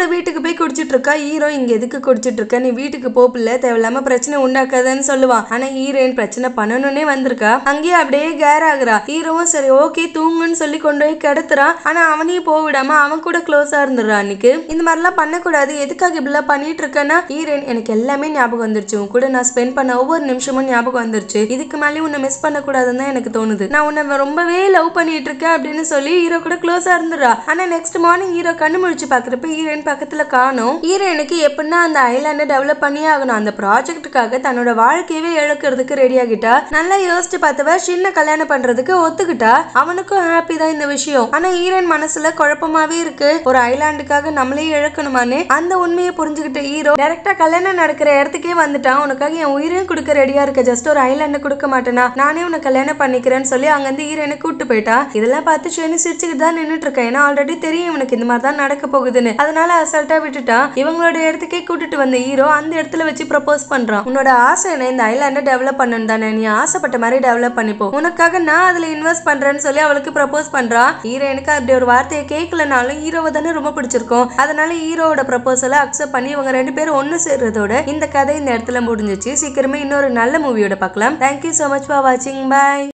போய் குடிச்சிட்டு இருக்கா ஹீரோ இங்க எதுக்கு குடிச்சிட்டு இருக்க நீ வீட்டுக்கு போ பிள்ளை தேவையில்லாம பிரச்சனை உண்டாக்காதன்னு சொல்லுவான் ஆனா ஹீரோயின் பிரச்சனை பண்ணணும்னே வந்திருக்கா அங்கேயே அப்படியே கேர் ஆகுறா ஹீரோவும் சரி ஓகே தூங்குன்னு சொல்லி கொண்டு போய் கிடத்துறான் ஆனா அவனையும் போக விடாம அவன் கூட க்ளோஸா இருந்துடுறான் அன்னைக்கு இந்த மாதிரிலாம் பண்ணக்கூடாது எதுக்காக இப்படிலாம் பண்ணிட்டு இருக்கேன்னா ஹீரோயின் எனக்கு எல்லாமே ஞாபகம் வந்துருச்சு உன் கூட நான் ஸ்பெண்ட் பண்ண ஒவ்வொரு நிமிஷமும் ஞாபகம் வந்துருச்சு இதுக்கு மேலேயும் உன்னை மிஸ் பண்ணக்கூடாதுன்னு தான் எனக்கு தோணுது நான் உன்னை ரொம்பவே லவ் பண்ணிட்டு இருக்கேன் அப்படின்னு சொல்லி ஹீரோ கூட க்ளோஸா இருந்துடுறா ஆனா நெக்ஸ்ட் மார்னிங் ஹீரோ கண்ணு முழிச்சு பாக்குறப்ப ஹீரோயின் பக்கத்துல காணும் ஹீரோயினுக்கு எப்படின்னா அந்த ஐலாண்டை டெவலப் பண்ணி ஆகணும் அந்த ப்ராஜெக்ட்டுக்காக தன்னோட வாழ்க்கையவே இழக்கிறதுக்கு ரெடி ஆகிட்டா நல்லா யோசிச்சு பார்த்தவ சின்ன கல்யாணம் பண்றதுக்கு ஒத்துக்கிட்டா அவனுக்கும் ஹாப்பி தான் இந்த விஷயம் ஆனா ஹீரோயின் மனசுல குழப்பமாவே இருக்கு ஒரு ஐலாண்டுக்காக நம்மளே இழக்கணுமான்னு அந்த உண்மையை புரிஞ்சுக்கிட்ட ஹீரோ டைரக்டா கல்யாணம் நடக்கிற இடத்துக்கே வந்துட்டான் உனக்காக என் உயிரையும் கொடுக்க ரெடியா இருக்க ஜஸ்ட் ஒரு ஐலாண்டு கொடுக்க மாட்டேனா நானே உன்னை கல்யாணம் பண்ணிக்கிறேன்னு சொல்லி அங்கிருந்து ஹீரோயினை கூட்டு போயிட்டா இதெல்லாம் பார்த்து ஷேனி சிரிச்சுக்கிட்டு தான் நின்னுட்டு இருக்கேன் ஏன்னா ஆல்ரெடி தெரியும் இவனுக்கு இந்த மாதிரி தான் நடக்க போகுதுன்னு அதனால அசால்ட்டா விட்டுட்டான் இவங்களோட இடத்துக்கே கூட்டிட்டு வந்த ஹீரோ அந்த இடத்துல வச்சு ப்ரப்போஸ் பண்றான் உன்னோட ஆசை என்ன இந்த ஐலாண்டை டெவலப் பண்ணணும் தானே நீ ஆசைப்பட்ட மாதிரி டெவலப் பண்ணிப்போ உனக்காக நான் அதுல இன்வெஸ்ட் பண்றேன்னு சொல்லி அவளுக்கு ப்ரப்போஸ் பண்றான் ஹீரோயினுக்கு அப்படி ஒரு வார்த்தையை கேட்கலனாலும் ஹீரோவை தானே ரொம்ப பிடிச்சிருக்கும் அதனால ஹீரோவோட ப்ரப்போசலை அக்செப்ட் பண்ணி இவங்க ரெண்டு பேரும் ஒன்று சேர்றதோட இந்த கதை இந்த இடத்துல முடிஞ்சிச்சு சீக்கிரமே இன்னொரு நல்ல மூவியோட பார்க்கலாம் தேங்க்யூ ஸோ மச் ஃபார் வாட்சிங் பை